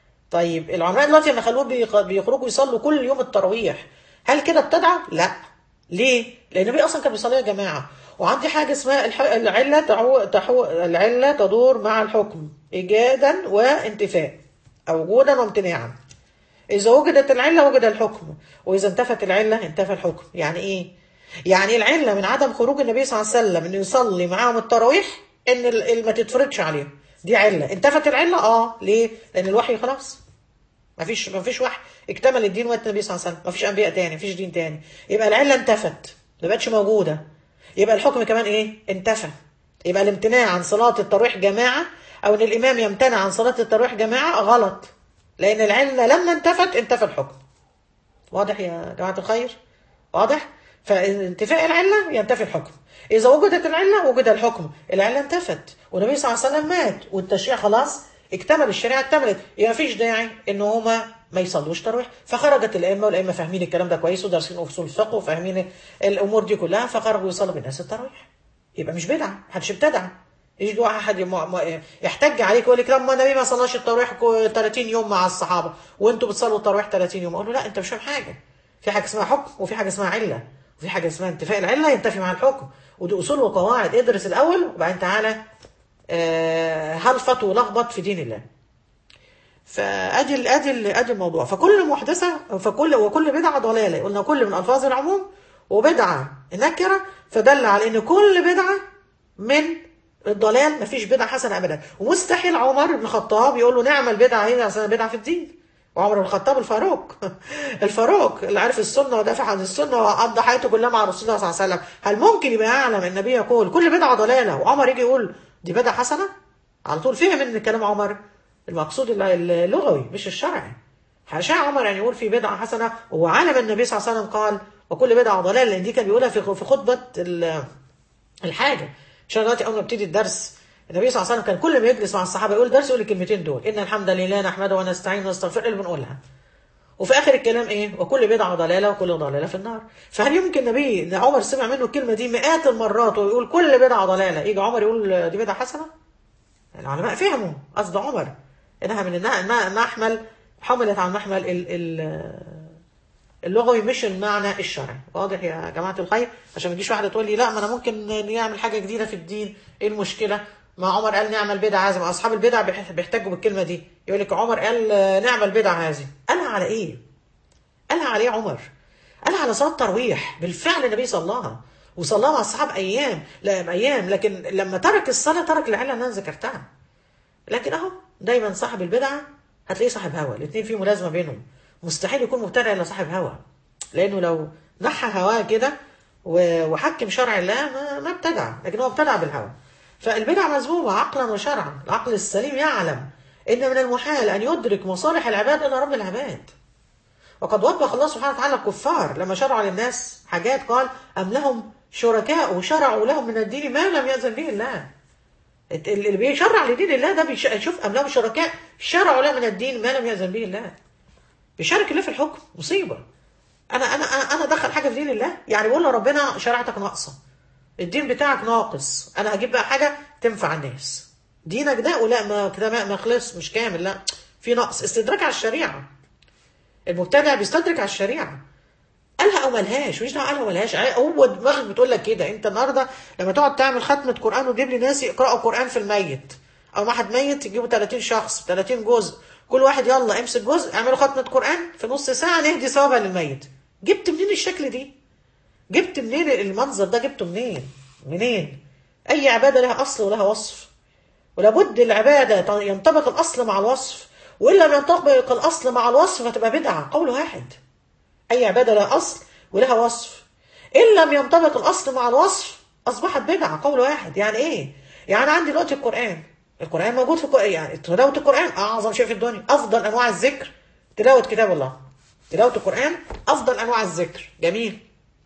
طيب العلماء دلوقتي لما خلوه بيخ- بيخرجوا يصلوا كل يوم التراويح هل كده ابتدعوا؟ لا ليه؟ لان النبي اصلا كان بيصليها جماعه وعندي حاجه اسمها الح... العله تحو... تحو... العله تدور مع الحكم ايجادا وانتفاء او وجودا وامتناعا إذا وجدت العلة وجد الحكم وإذا انتفت العلة انتفى الحكم يعني إيه؟ يعني العلة من عدم خروج النبي صلى الله عليه وسلم إنه يصلي معاهم التراويح إن ال- ال- ما تتفرضش عليهم دي علة انتفت العلة آه ليه؟ لأن الوحي خلاص ما فيش ما فيش وحي اكتمل الدين وقت النبي صلى الله عليه وسلم ما فيش أنبياء تاني ما فيش دين تاني يبقى العلة انتفت ما بقتش موجودة يبقى الحكم كمان إيه؟ انتفى يبقى الامتناع عن صلاة التراويح جماعة أو إن الإمام يمتنع عن صلاة التراويح جماعة غلط لأن العلة لما انتفت انتفى الحكم واضح يا جماعة الخير واضح فانتفاء العلة ينتفي الحكم إذا وجدت العلة وجد الحكم العلة انتفت والنبي صلى الله عليه وسلم مات والتشريع خلاص اكتمل الشريعة اكتملت يبقى مفيش داعي إن هما ما يصلوش تراويح فخرجت الأئمة والأئمة فاهمين الكلام ده كويس ودارسين أصول الفقه وفاهمين الأمور دي كلها فخرجوا يصلوا بالناس التراويح يبقى مش بدعة محدش ابتدع يجي واحد يم- م- يحتج عليك ويقول لك لما النبي ما صلاش التراويح كو- 30 يوم مع الصحابه وانتوا بتصلوا التراويح 30 يوم اقول له لا انت مش فاهم حاجه في حاجه اسمها حكم وفي حاجه اسمها عله وفي حاجه اسمها انتفاء العله ينتفي مع الحكم ودي اصول وقواعد ادرس الاول وبعدين تعالى آه، هلفت ولخبط في دين الله فادي ال- ادي ال- ادي الموضوع فكل محدثه فكل وكل بدعه ضلاله قلنا كل من الفاظ العموم وبدعه نكره فدل على ان كل بدعه من الضلال مفيش بدعه حسنه ابدا ومستحيل عمر بن الخطاب يقول له نعمل بدعه هنا عشان بدعه في الدين وعمر بن الخطاب الفاروق الفاروق اللي عارف السنه ودافع عن السنه وقضى حياته كلها مع رسول الله صلى الله عليه وسلم هل ممكن يبقى يعلم النبي يقول كل بدعه ضلاله وعمر يجي يقول دي بدعه حسنه على طول فهم ان كلام عمر المقصود الل- اللغوي مش الشرعي حاشا عمر يعني يقول في بدعه حسنه وهو عالم النبي صلى الله عليه وسلم قال وكل بدعه ضلاله لان دي كان بيقولها في في خطبه ال- الحاجه عشان دلوقتي اول ما ابتدي الدرس النبي صلى الله عليه وسلم كان كل ما يجلس مع الصحابه يقول درس يقول الكلمتين دول ان الحمد لله نحمده ونستعين ونستغفر اللي بنقولها وفي اخر الكلام ايه وكل بدعه ضلاله وكل ضلاله في النار فهل يمكن النبي ان عمر سمع منه الكلمه دي مئات المرات ويقول كل بدعه ضلاله يجي عمر يقول دي بدعه حسنه العلماء فهموا قصد عمر انها من النا- النا- محمل حملت عن محمل ال- ال- اللغوي مش المعنى الشرعي واضح يا جماعه الخير عشان ما تجيش واحده تقول لي لا ما انا ممكن نعمل حاجه جديده في الدين ايه المشكله ما عمر قال نعمل بدعه عازم اصحاب البدع بيح- بيحتجوا بالكلمه دي يقول لك عمر قال آه، نعمل بدعه هذه قالها على ايه قالها عليه عمر قالها على صلاه ترويح بالفعل النبي صلاها وصلاها مع الصحابه ايام لا ايام لكن لما ترك الصلاه ترك العله اللي انا ذكرتها لكن اهو دايما صاحب البدعه هتلاقيه صاحب هوى الاثنين في ملازمه بينهم مستحيل يكون مبتدع الا صاحب هوى لانه لو نحى هواه كده و- وحكم شرع الله ما, ما ابتدع لكن هو ابتدع بالهوى فالبدع مذمومه عقلا وشرعا العقل السليم يعلم ان من المحال ان يدرك مصالح العباد الا رب العباد وقد وبخ الله سبحانه وتعالى الكفار لما شرعوا للناس حاجات قال أم لهم شركاء وشرعوا لهم من الدين ما لم يأذن به الله اللي بيشرع لدين الله ده بيشوف أم لهم شركاء شرعوا له من الدين ما لم يأذن به الله بيشارك الله في الحكم مصيبة أنا أنا أنا أنا أدخل حاجة في دين الله يعني بقول لربنا شريعتك ناقصة الدين بتاعك ناقص أنا هجيب بقى حاجة تنفع الناس دينك ده ولا ما كده ما ما خلص مش كامل لا في نقص استدراك على الشريعة المبتدع بيستدرك على الشريعه قالها او ملهاش مش دعوه قالها ملهاش هو دماغك بتقول لك كده انت النهارده لما تقعد تعمل ختمه قران وتجيب لي ناس يقراوا قران في الميت او واحد ميت يجيبوا 30 شخص 30 جزء كل واحد يلا امسك جزء اعملوا ختمه قران في نص ساعه نهدي ثوابها للميت جبت منين الشكل دي جبت منين المنظر ده جبته منين منين اي عباده لها اصل ولها وصف ولابد العباده ينطبق الاصل مع الوصف وان لم ينطبق الاصل مع الوصف فتبقى بدعه قول واحد اي عباده لها اصل ولها وصف ان لم ينطبق الاصل مع الوصف اصبحت بدعه قول واحد يعني ايه يعني عندي دلوقتي القران القران موجود في القرآن يعني تلاوه القران اعظم شيء في الدنيا افضل انواع الذكر تلاوه كتاب الله تلاوه القران افضل انواع الذكر جميل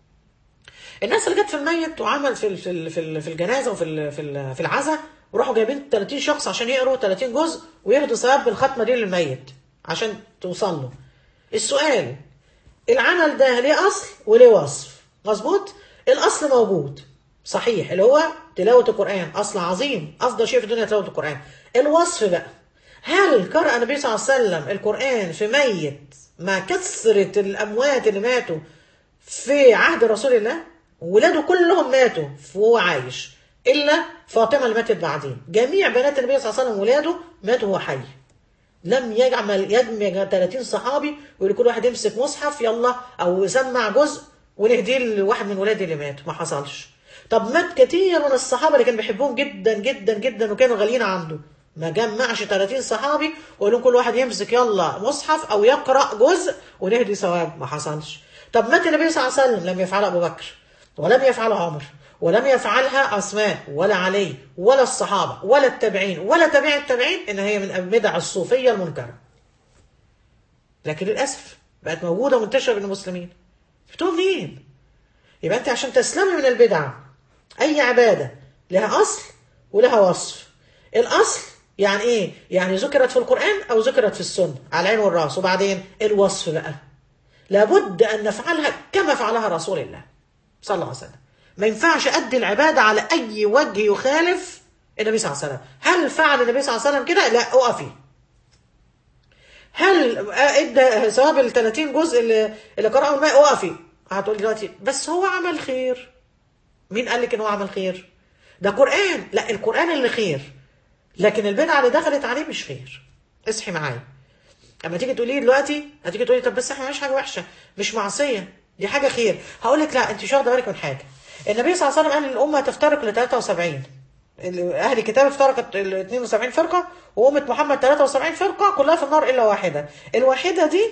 الناس اللي جت في الميت وعمل في في في في الجنازه وفي في في العزاء وراحوا جايبين 30 شخص عشان يقروا 30 جزء وياخدوا ثواب بالختمه دي للميت عشان توصل له السؤال العمل ده ليه اصل وليه وصف مظبوط الاصل موجود صحيح اللي هو تلاوه القران اصل عظيم افضل شيء في الدنيا تلاوه القران الوصف بقى هل قرأ النبي صلى الله عليه وسلم القرآن في ميت مع كثرة الأموات اللي ماتوا في عهد رسول الله ولاده كلهم ماتوا وهو عايش إلا فاطمة اللي ماتت بعدين جميع بنات النبي صلى الله عليه وسلم ولاده ماتوا وهو حي لم يجمل يجمع 30 صحابي ويقول كل واحد يمسك مصحف يلا او يسمع جزء ونهديه لواحد من ولادي اللي مات ما حصلش طب مات كتير من الصحابه اللي كان بيحبهم جدا جدا جدا وكانوا غاليين عنده ما جمعش 30 صحابي وقال لهم كل واحد يمسك يلا مصحف او يقرا جزء ونهدي ثواب ما حصلش طب مات النبي صلى الله عليه وسلم لم يفعلها ابو بكر ولم يفعلها عمر ولم يفعلها عثمان ولا علي ولا الصحابه ولا التابعين ولا تابع التابعين ان هي من البدع الصوفيه المنكره لكن للاسف بقت موجوده ومنتشره بين المسلمين جبتوها منين يبقى انت عشان تسلمي من البدع اي عباده لها اصل ولها وصف الاصل يعني ايه يعني ذكرت في القران او ذكرت في السنه على العين والراس وبعدين الوصف بقى لابد ان نفعلها كما فعلها رسول الله صلى الله عليه وسلم ما ينفعش ادي العباده على اي وجه يخالف النبي صلى الله عليه وسلم هل فعل النبي صلى الله عليه وسلم كده لا اقفي هل ادى ثواب ال 30 جزء اللي, اللي قرأه الماء اقفي هتقولي دلوقتي بس هو عمل خير مين قال لك ان هو عمل خير ده قران لا القران اللي خير لكن البدعه اللي دخلت عليه مش خير اصحي معايا اما تيجي تقولي دلوقتي هتيجي تقولي طب بس احنا مش حاجه وحشه مش معصيه دي حاجه خير هقول لك لا انت مش واخده بالك من حاجه النبي صلى الله عليه وسلم قال الامه تفترق ل 73 اهل الكتاب افترقت ال 72 فرقه وامه محمد 73 فرقه كلها في النار الا واحده الواحده دي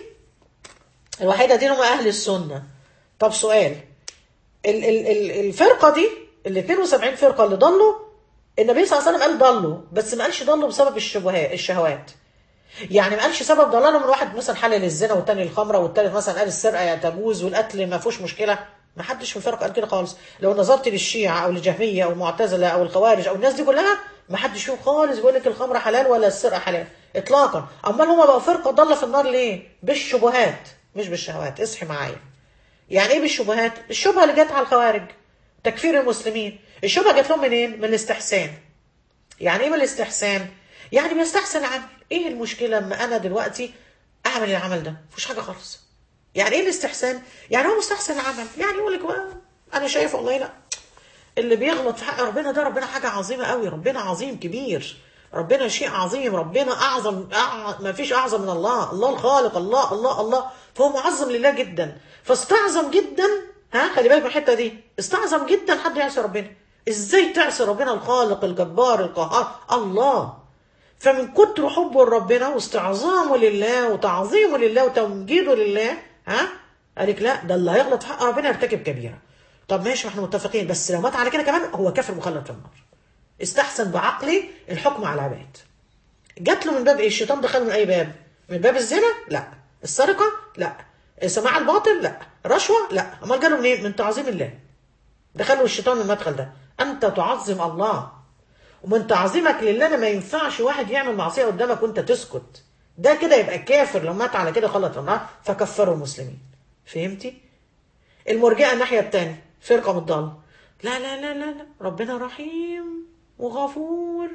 الواحده دي هم اهل السنه طب سؤال ال ال ال الفرقه دي ال 72 فرقه اللي ضلوا النبي صلى الله عليه وسلم قال ضلوا بس ما قالش ضلوا بسبب الشبهات الشهوات يعني ما قالش سبب ضلالهم من واحد مثلا حلل الزنا والتاني الخمره والتالت مثلا قال السرقه تجوز والقتل ما فيهوش مشكله ما حدش في الفرق قال كده خالص لو نظرت للشيعة او الجهمية او المعتزلة او الخوارج او الناس دي كلها ما حدش فيهم خالص بيقول لك الخمر حلال ولا السرقة حلال اطلاقا امال هما بقوا فرقة ضالة في النار ليه بالشبهات مش بالشهوات اصحي معايا يعني ايه بالشبهات الشبهة اللي جت على الخوارج تكفير المسلمين الشبهة جت لهم منين من الاستحسان يعني ايه من الاستحسان يعني بيستحسن العمل ايه المشكلة اما انا دلوقتي اعمل العمل ده مفيش حاجة خالص يعني ايه الاستحسان؟ يعني هو مستحسن العمل، يعني يقول لك انا شايف والله لا اللي بيغلط في حق ربنا ده ربنا حاجه عظيمه قوي، ربنا عظيم كبير، ربنا شيء عظيم، ربنا اعظم أع... ما فيش اعظم من الله، الله الخالق، الله الله الله، فهو معظم لله جدا، فاستعظم جدا ها خلي بالك من الحته دي، استعظم جدا حد يعصي ربنا، ازاي تعصي ربنا الخالق الجبار القهار؟ الله فمن كتر حبه لربنا واستعظامه لله وتعظيمه لله وتمجيده لله ها قال لك لا ده اللي هيغلط في حق ربنا يرتكب كبيره طب ماشي ما احنا متفقين بس لو مات على كده كمان هو كافر مخلد في النار استحسن بعقلي الحكم على العباد جات له من باب ايه الشيطان دخله من اي باب من باب الزنا لا السرقه لا سماع الباطل لا رشوه لا امال جاله منين من تعظيم الله دخله الشيطان من المدخل ده انت تعظم الله ومن تعظيمك لله ما ينفعش واحد يعمل معصيه قدامك وانت تسكت ده كده يبقى كافر لو مات على كده خلط النار فكفروا المسلمين فهمتي المرجئه الناحيه الثانيه فرقه مضاله لا لا لا لا لا ربنا رحيم وغفور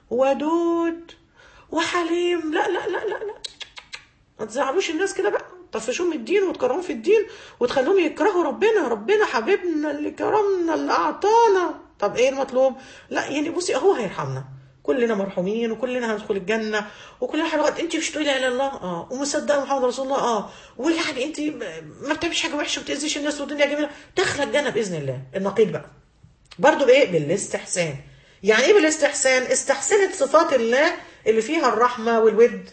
ودود وحليم لا لا لا لا لا ما تزعلوش الناس كده بقى طفشوهم من الدين وتكرهوهم في الدين وتخلوهم يكرهوا ربنا ربنا حبيبنا اللي كرمنا اللي اعطانا طب ايه المطلوب لا يعني بصي هو هيرحمنا كلنا مرحومين وكلنا هندخل الجنه وكلنا حلوات انت مش تقولي لا اله الا الله اه ومصدقه محمد رسول الله اه ويعني انت ما بتعملش حاجه وحشه وما بتاذيش الناس والدنيا جميله داخله الجنه باذن الله النقيض بقى برضو بايه بالاستحسان يعني ايه بالاستحسان استحسنت صفات الله اللي فيها الرحمه والود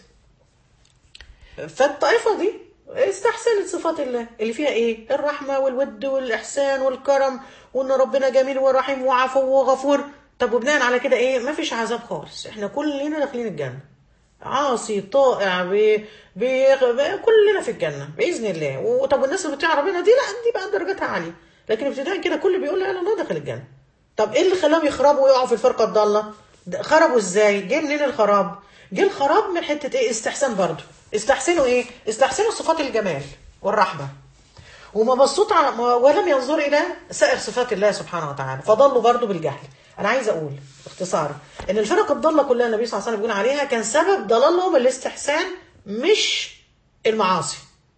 فالطائفه دي استحسنت صفات الله اللي فيها ايه الرحمه والود والاحسان والكرم وان ربنا جميل ورحيم وعفو وغفور طب وبناء على كده ايه ما فيش عذاب خالص احنا كلنا داخلين الجنه عاصي طائع ب... ب... ب... كلنا في الجنه باذن الله وطب والناس اللي بتطيع ربنا دي لا دي بقى درجاتها عاليه لكن ابتداء كده كل بيقول لا اله الا الله داخل الجنه طب ايه اللي خلاهم يخربوا ويقعوا في الفرقه الضاله ده خربوا ازاي جه منين الخراب جه الخراب من حته ايه استحسان برضه استحسنوا ايه استحسنوا صفات الجمال والرحمه وما بصوت ع- ولم ينظر الى سائر صفات الله سبحانه وتعالى فضلوا برضه بالجهل انا عايز اقول باختصار ان الفرق الضاله كلها النبي صلى الله عليه وسلم بيقول عليها كان سبب ضلالهم الاستحسان مش المعاصي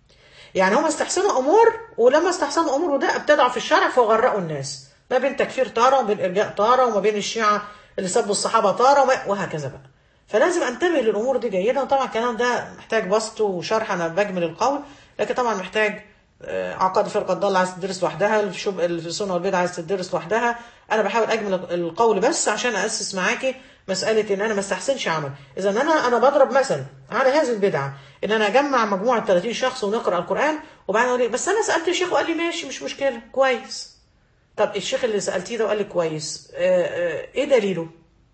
يعني هم استحسنوا امور ولما استحسنوا امور وده ابتدعوا في الشرع فغرقوا الناس ما بين تكفير طاره وما بين ارجاء طاره وما بين الشيعه اللي سبوا الصحابه طاره وما- وهكذا بقى فلازم انتبه للامور دي جيدا وطبعا الكلام ده محتاج بسط وشرح انا بجمل القول لكن طبعا محتاج آه، عقائد الفرقه الضاله عايز تدرس لوحدها الشب السنه والبدع عايز تدرس لوحدها انا بحاول اجمل القول بس عشان اسس معاكي مساله ان انا ما استحسنش عمل اذا انا انا بضرب مثل على هذه البدعه ان انا اجمع مجموعه 30 شخص ونقرا القران وبعدين اقول إيه، بس انا سالت الشيخ وقال لي ماشي مش مشكله كويس طب الشيخ اللي سالتيه ده وقال لي كويس آه، آه، ايه دليله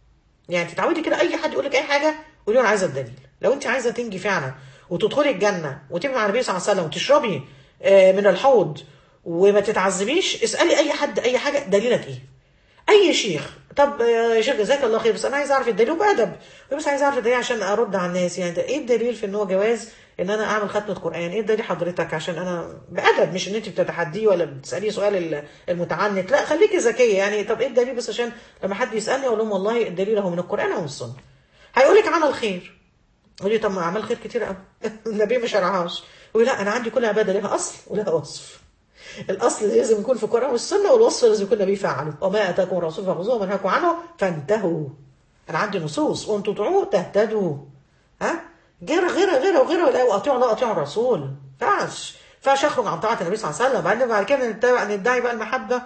يعني تتعودي كده اي حد يقول لك اي حاجه قولي له انا عايزه الدليل لو انت عايزه تنجي فعلا وتدخلي الجنه وتبقي مع النبي صلى الله عليه وسلم وتشربي آه، من الحوض وما تتعذبيش اسالي اي حد اي حاجه دليلك ايه اي شيخ طب يا شيخ جزاك الله خير بس انا عايز اعرف الدليل وبادب بس عايز اعرف الدليل عشان ارد على الناس يعني ده ايه الدليل في ان هو جواز ان انا اعمل ختمه قران ايه الدليل حضرتك عشان انا بادب مش ان انت بتتحديه ولا بتساليه سؤال ال- المتعنت لا خليكي ذكيه يعني طب ايه الدليل بس عشان لما حد يسالني اقول لهم والله الدليل هو من القران او من السنه هيقول لك عمل خير يقول لي طب ما اعمال خير كتير قوي النبي ما شرعهاش يقول لا انا عندي كل عباده لها اصل ولها وصف الاصل لازم يكون في القران والسنه والوصف لازم يكون النبي فعله وما اتاكم الرسول فخذوه وما نهاكم عنه فانتهوا انا عندي نصوص وان تطيعوه تهتدوا ها غير غير غير وغير لا واطيعوا الله واطيعوا الرسول ما ينفعش ما ينفعش اخرج عن طاعه النبي صلى الله عليه وسلم بعدين بعد كده نتبع ندعي بقى المحبه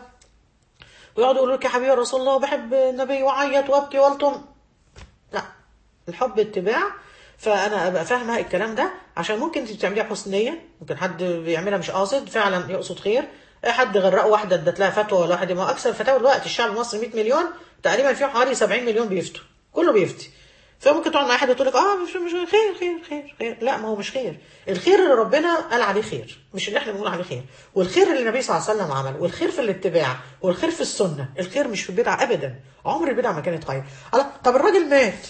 ويقعدوا يقولوا لك يا حبيبي يا رسول الله بحب النبي واعيط وابكي والطم لا الحب اتباع فانا ابقى فاهمه الكلام ده عشان ممكن انت بتعمليها حسن نيه ممكن حد بيعملها مش قاصد فعلا يقصد خير حد غرقه واحده ادت لها فتوى ولا واحد ما اكثر فتاوى الوقت الشعب المصري 100 مليون تقريبا فيهم حوالي 70 مليون بيفتوا كله بيفتي فممكن تقعد مع حد تقول لك اه مش مش خير خير خير خير لا ما هو مش خير الخير اللي ربنا قال عليه خير مش اللي احنا بنقول عليه خير والخير اللي النبي صلى الله عليه وسلم عمله والخير في الاتباع والخير في السنه الخير مش في البدع ابدا عمر البدع ما كانت خير الله طب الراجل مات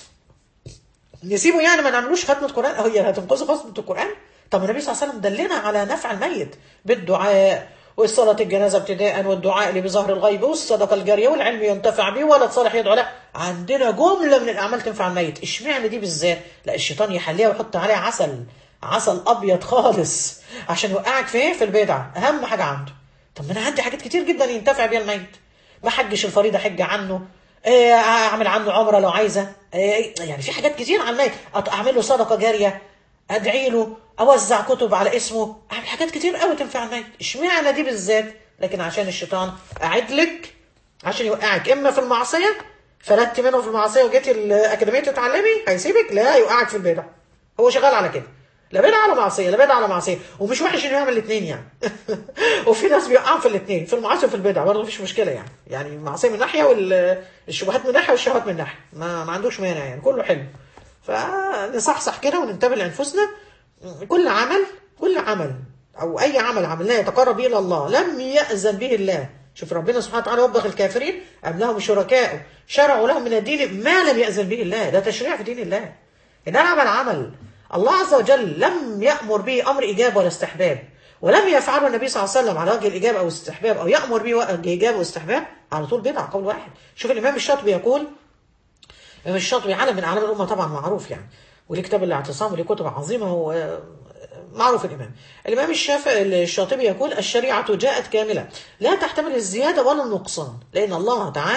نسيبه يعني ما نعملوش ختمة قرآن هي هتنقذه ختمة القرآن طب النبي صلى الله عليه وسلم دلنا على نفع الميت بالدعاء والصلاة الجنازة ابتداء والدعاء اللي بظهر الغيب والصدقة الجارية والعلم ينتفع به ولد صالح يدعو له عندنا جملة من الأعمال تنفع الميت اشمعنى دي بالذات لا الشيطان يحليها ويحط عليها عسل عسل أبيض خالص عشان يوقعك في ايه في البدع أهم حاجة عنده طب ما أنا عندي حاجات كتير جدا ينتفع بيها الميت ما حجش الفريضة حج عنه إيه، اعمل عنه عمره لو عايزه إيه، يعني في حاجات كتير عن الميت أط- اعمل له صدقه جاريه ادعي له اوزع كتب على اسمه اعمل حاجات كتير قوي تنفع الميت اشمعنى دي بالذات لكن عشان الشيطان قاعد لك عشان يوقعك اما في المعصيه فلت منه في المعصيه وجيتي الاكاديميه تتعلمي هيسيبك لا يوقعك في البدع هو شغال على كده لا بدعة على معصية لا بدعة على معصية ومش وحش انه يعمل الاثنين يعني وفي ناس بيقعوا في الاثنين في المعاصي وفي البدع برضه مفيش مشكلة يعني يعني المعصية من ناحية والشبهات من ناحية والشهوات من ناحية ما, ما عندوش مانع يعني كله حلو فنصحصح كده وننتبه لانفسنا كل عمل كل عمل او اي عمل عملناه يتقرب به الى الله لم يأذن به الله شوف ربنا سبحانه وتعالى وبخ الكافرين ام لهم شركاء شرعوا لهم من الدين ما لم يأذن به الله ده تشريع في دين الله ان انا اعمل عمل الله عز وجل لم يأمر به امر ايجاب ولا استحباب ولم يفعله النبي صلى الله عليه وسلم على وجه الايجاب او الاستحباب او يأمر به وجه ايجاب واستحباب على طول بدعه قول واحد شوف الامام الشاطبي يقول الامام الشاطبي عالم من اعلام الامه طبعا معروف يعني وليه كتاب الاعتصام وليه كتب عظيمه و معروف الامام الامام الشافعي الشاطبي يقول الشريعه جاءت كامله لا تحتمل الزياده ولا النقصان لان الله تعالى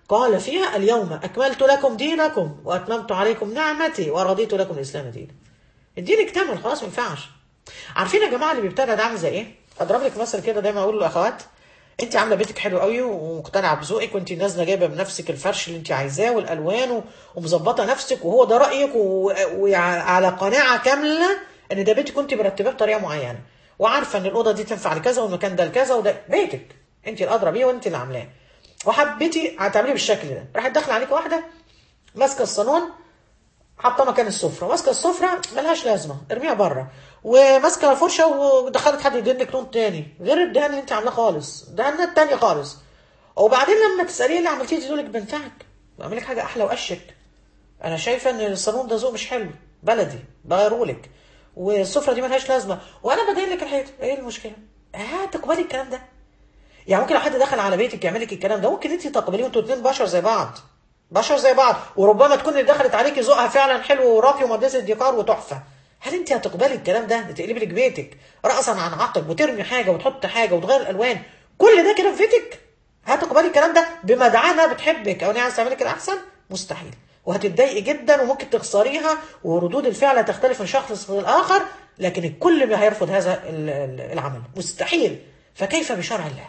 قال فيها اليوم أكملت لكم دينكم وأتممت عليكم نعمتي ورضيت لكم الإسلام دينا الدين اكتمل خلاص ما ينفعش عارفين يا جماعة اللي بيبتدع ده عامل زي إيه؟ أضرب لك مثل كده دايما أقول للأخوات انت عامله بيتك حلو قوي ومقتنعه بذوقك وانت نازله جايبه بنفسك الفرش اللي انت عايزاه والالوان و- ومظبطه نفسك وهو ده رايك و- وعلى قناعه كامله ان ده بيتك كنت مرتباه بطريقه معينه وعارفه ان الاوضه دي تنفع لكذا والمكان ده لكذا وده بيتك انت الادرى بيه وانت اللي عاملاه وحبيتي هتعملي بالشكل ده راحت داخله عليك واحده ماسكه الصالون حاطه مكان السفره ماسكه السفره ملهاش لازمه ارميها بره وماسكه الفرشه ودخلت حد يدهنك لون تاني غير الدهان اللي انت عاملاه خالص دهانات تانية خالص وبعدين لما تساليه اللي عملتيه دي تقول لك بنفعك بعمل لك حاجه احلى واشك انا شايفه ان الصالون ده ذوق مش حلو بلدي بغيره لك والسفره دي ملهاش لازمه وانا بدين لك الحيط ايه المشكله؟ ها تقبلي الكلام ده يعني ممكن لو حد دخل على بيتك يعمل لك الكلام ده ممكن انت تقبليه وانتوا اتنين بشر زي بعض بشر زي بعض وربما تكون اللي دخلت عليكي ذوقها فعلا حلو وراقي ومهندسه ديكور وتحفه هل انت هتقبلي الكلام ده تقلبي لك بيتك راسا عن عقب وترمي حاجه وتحط حاجه وتغير الالوان كل ده كده في بيتك هتقبلي الكلام ده بمدعاه انها بتحبك او انها عايزه تعملك الاحسن مستحيل وهتتضايقي جدا وممكن تخسريها وردود الفعل هتختلف من شخص للاخر لكن الكل ما هيرفض هذا ال- ال- العمل مستحيل فكيف بشرع الله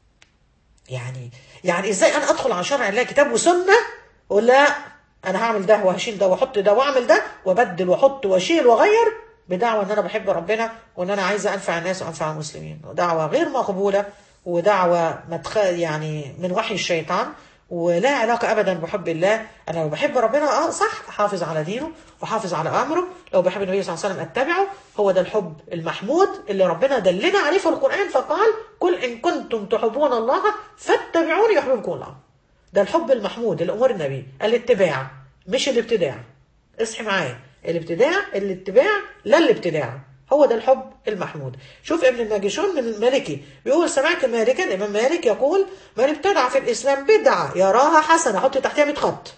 يعني يعني ازاي انا ادخل على شرع الله كتاب وسنه اقول لا انا هعمل ده وهشيل ده واحط ده واعمل ده وابدل واحط واشيل واغير بدعوى ان انا بحب ربنا وان انا عايزه انفع الناس وانفع المسلمين ودعوه غير مقبوله ودعوه متخ... يعني من وحي الشيطان ولا علاقه ابدا بحب الله انا لو بحب ربنا اه صح احافظ على دينه واحافظ على امره لو بحب النبي صلى الله عليه وسلم اتبعه هو ده الحب المحمود اللي ربنا دلنا عليه في القران فقال قل ان كنتم تحبون الله فاتبعوني يحببكم الله ده الحب المحمود الامور النبي الاتباع مش الابتداع اصحي معايا الابتداع الاتباع لا الابتداع هو ده الحب المحمود شوف ابن الماجشون من المالكي بيقول سمعت مالكا الامام مالك يقول من ابتدع في الاسلام بدعه يراها حسنه حط تحتها 100 خط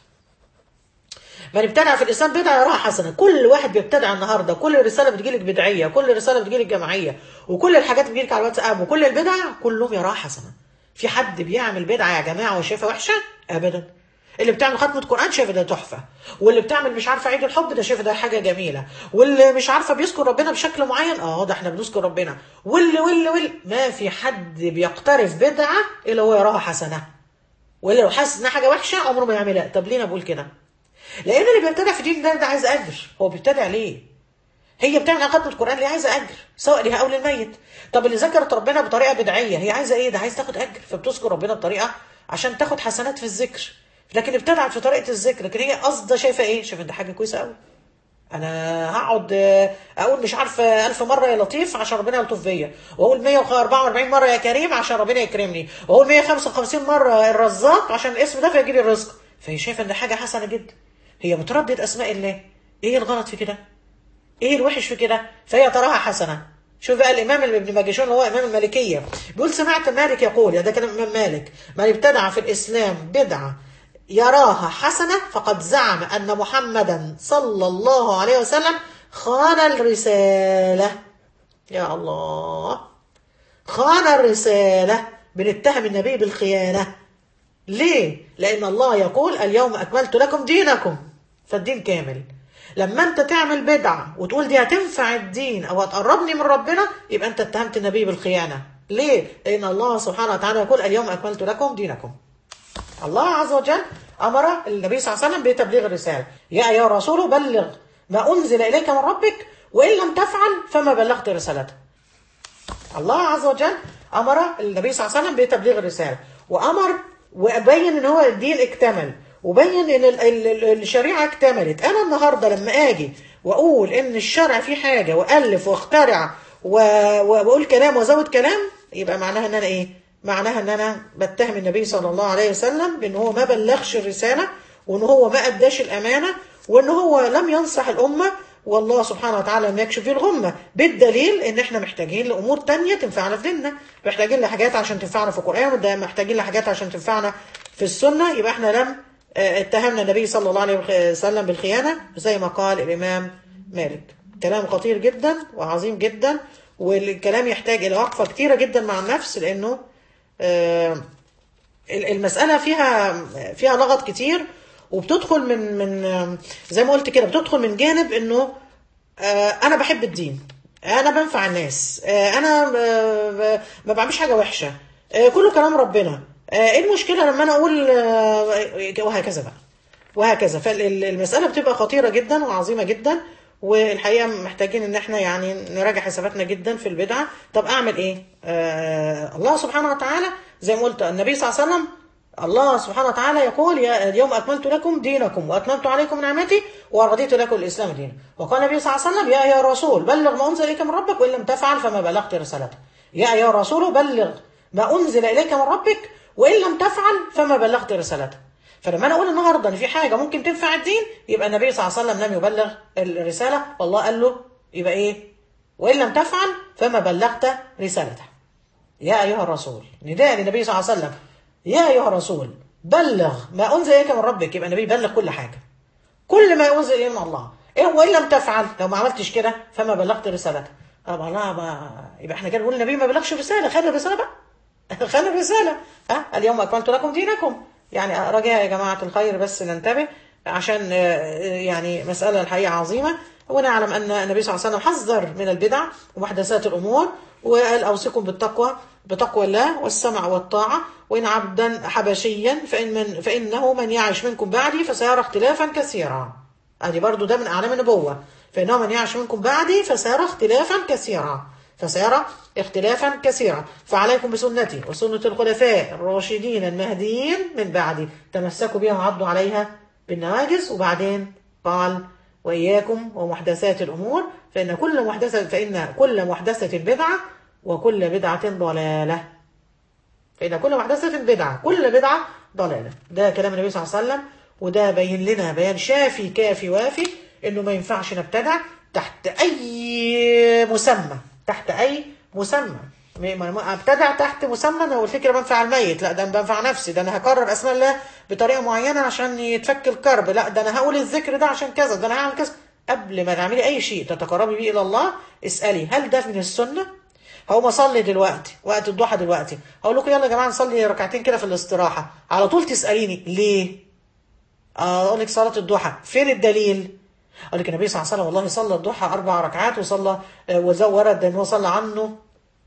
من ابتدع في الاسلام بدعه يراها حسنه كل واحد بيبتدع النهارده كل رساله بتجيلك بدعيه كل رساله بتجيلك جماعيه وكل الحاجات بتجيلك على الواتساب وكل البدع كلهم يراها حسنه في حد بيعمل بدعه يا جماعه وشايفها وحشه ابدا اللي بتعمل ختمة قرآن شايفه ده تحفة واللي بتعمل مش عارفة عيد الحب ده شايفه ده حاجة جميلة واللي مش عارفة بيذكر ربنا بشكل معين اه ده احنا بنذكر ربنا واللي واللي واللي ما في حد بيقترف بدعة إلا هو يراها حسنة واللي لو حاسس انها حاجة وحشة عمره ما يعملها طب ليه انا بقول كده لان اللي بيبتدع في دين ده ده عايز اجر هو بيبتدع ليه هي بتعمل ختمة القرآن ليه عايزة أجر سواء ليها أو للميت طب اللي ذكرت ربنا بطريقة بدعية هي عايزة إيه ده عايز تاخد أجر فبتذكر ربنا بطريقة عشان تاخد حسنات في الذكر لكن ابتدعت في طريقة الذكر لكن هي قصده شايفة إيه شايفة ده حاجة كويسة قوي أنا هقعد آه، أقول مش عارفة ألف مرة يا لطيف عشان ربنا يلطف بيا وأقول 144 مرة يا كريم عشان ربنا يكرمني وأقول 155 مرة الرزاق عشان الاسم ده فيجي لي الرزق فهي شايفة إن ده حاجة حسنة جدا هي بتردد أسماء الله إيه الغلط في كده؟ ايه الوحش في كده فهي تراها حسنه شوف بقى الامام ابن ماجشون اللي هو امام المالكيه بيقول سمعت مالك يقول ده كلام الامام مالك من ابتدع في الاسلام بدعه يراها حسنه فقد زعم ان محمدا صلى الله عليه وسلم خان الرساله يا الله خان الرساله بنتهم النبي بالخيانه ليه؟ لأن الله يقول اليوم أكملت لكم دينكم فالدين كامل لما أنت تعمل بدعة وتقول دي هتنفع الدين أو هتقربني من ربنا يبقى أنت اتهمت النبي بالخيانة ليه؟ لأن الله سبحانه وتعالى يقول اليوم أكملت لكم دينكم الله عز وجل أمر النبي صلى الله عليه وسلم بتبليغ الرسالة يا أيها الرسول بلغ ما أنزل إليك من ربك وإن لم تفعل فما بلغت رسالته الله عز وجل امر النبي صلى الله عليه وسلم بتبليغ الرساله وامر وبين ان هو الدين اكتمل وبين ان ال- ال- ال- الشريعه اكتملت انا النهارده لما اجي واقول ان الشرع فيه حاجه والف واخترع و- و- واقول كلام وازود كلام يبقى معناها ان انا ايه معناها ان انا بتهم النبي صلى الله عليه وسلم بان هو ما بلغش الرساله وان هو ما اداش الامانه وان هو لم ينصح الامه والله سبحانه وتعالى لم يكشف فيه الغمة بالدليل ان احنا محتاجين لامور تانية تنفعنا في ديننا محتاجين لحاجات عشان تنفعنا في القرآن وده محتاجين لحاجات عشان تنفعنا في السنة يبقى احنا لم اه، اتهمنا النبي صلى الله عليه وسلم بالخيانة زي ما قال الامام مالك كلام خطير جدا وعظيم جدا والكلام يحتاج الى وقفة كتيرة جدا مع النفس لانه اه ال- المسألة فيها فيها لغط كتير وبتدخل من من زي ما قلت كده بتدخل من جانب انه آه، انا بحب الدين انا بنفع الناس آه، انا ب- ب- ما بعملش حاجة وحشة آه، كله كلام ربنا آه، ايه المشكلة لما انا اقول آه، وهكذا بقى وهكذا فالمسألة بتبقى خطيرة جدا وعظيمة جدا والحقيقة محتاجين ان احنا يعني نراجع حساباتنا جدا في البدعة طب اعمل ايه آه الله سبحانه وتعالى زي ما قلت النبي صلى الله عليه وسلم الله سبحانه وتعالى يقول يا اليوم اكملت لكم دينكم واتممت عليكم نعمتي ورضيت لكم الاسلام دينا وقال النبي صلى الله عليه وسلم يا ايها الرسول بلغ ما انزل اليك من ربك وان لم تفعل فما بلغت رسالته يا ايها الرسول بلغ ما انزل اليك من ربك وان لم تفعل فما بلغت رسالته فلما انا اقول النهارده ان في حاجه ممكن تنفع الدين يبقى النبي صلى الله عليه وسلم لم يبلغ الرساله والله قال له يبقى ايه وان لم تفعل فما بلغت رسالته يا ايها الرسول نداء للنبي صلى الله عليه وسلم يا ايها الرسول بلغ ما انزل اليك من ربك يبقى النبي يبلغ كل حاجه كل ما ينزل اليه من الله ايه وان لم تفعل لو ما عملتش كده فما بلغت رسالته طب الله ما يبقى احنا كده نقول النبي ما بلغش رساله خلي الرساله بقى خلي الرساله ها اليوم اكملت لكم دينكم يعني رجاء يا جماعه الخير بس ننتبه عشان آه، يعني مساله الحقيقه عظيمه ونعلم ان النبي صلى الله عليه وسلم حذر من البدع ومحدثات الامور وقال اوصيكم بالتقوى بتقوى الله والسمع والطاعه وان عبدا حبشيا فان من فانه من يعش منكم بعدي فسيرى اختلافا كثيرا ادي برضو ده من اعلام النبوه فانه من يعش منكم بعدي فسيرى اختلافا كثيرا فسيرى اختلافا كثيرا فعليكم بسنتي وسنة الخلفاء الراشدين المهديين من بعدي تمسكوا بها وعضوا عليها بالنواجز وبعدين قال وإياكم ومحدثات الأمور فإن كل محدثة فإن كل محدثة بدعة وكل بدعة ضلالة فإن كل محدثة بدعة كل بدعة ضلالة ده كلام النبي صلى الله عليه وسلم وده بين لنا بيان شافي كافي وافي إنه ما ينفعش نبتدع تحت أي مسمى تحت أي مسمى م- م- ابتدع تحت مسمى انا قلت كده بنفع الميت لا ده أنا بنفع نفسي ده انا هكرر اسماء الله بطريقه معينه عشان يتفك الكرب لا ده انا هقول الذكر ده عشان كذا ده انا هعمل كذا قبل ما تعملي اي شيء تتقربي بيه الى الله اسالي هل ده من السنه هقوم اصلي دلوقتي وقت الضحى دلوقتي هقول لكم يلا يا جماعه نصلي ركعتين كده في الاستراحه على طول تساليني ليه آه، اقول لك صلاه الضحى فين الدليل اقول لك النبي صلى الله عليه وسلم والله صلى الضحى اربع ركعات وصلى آه، وزو ورد ان هو صلى عنه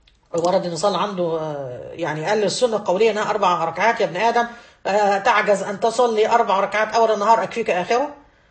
ورد انه صلى عنده آه، يعني قال السنه القوليه انها اربع ركعات يا ابن ادم آه، تعجز ان تصلي اربع ركعات اول النهار اكفيك اخره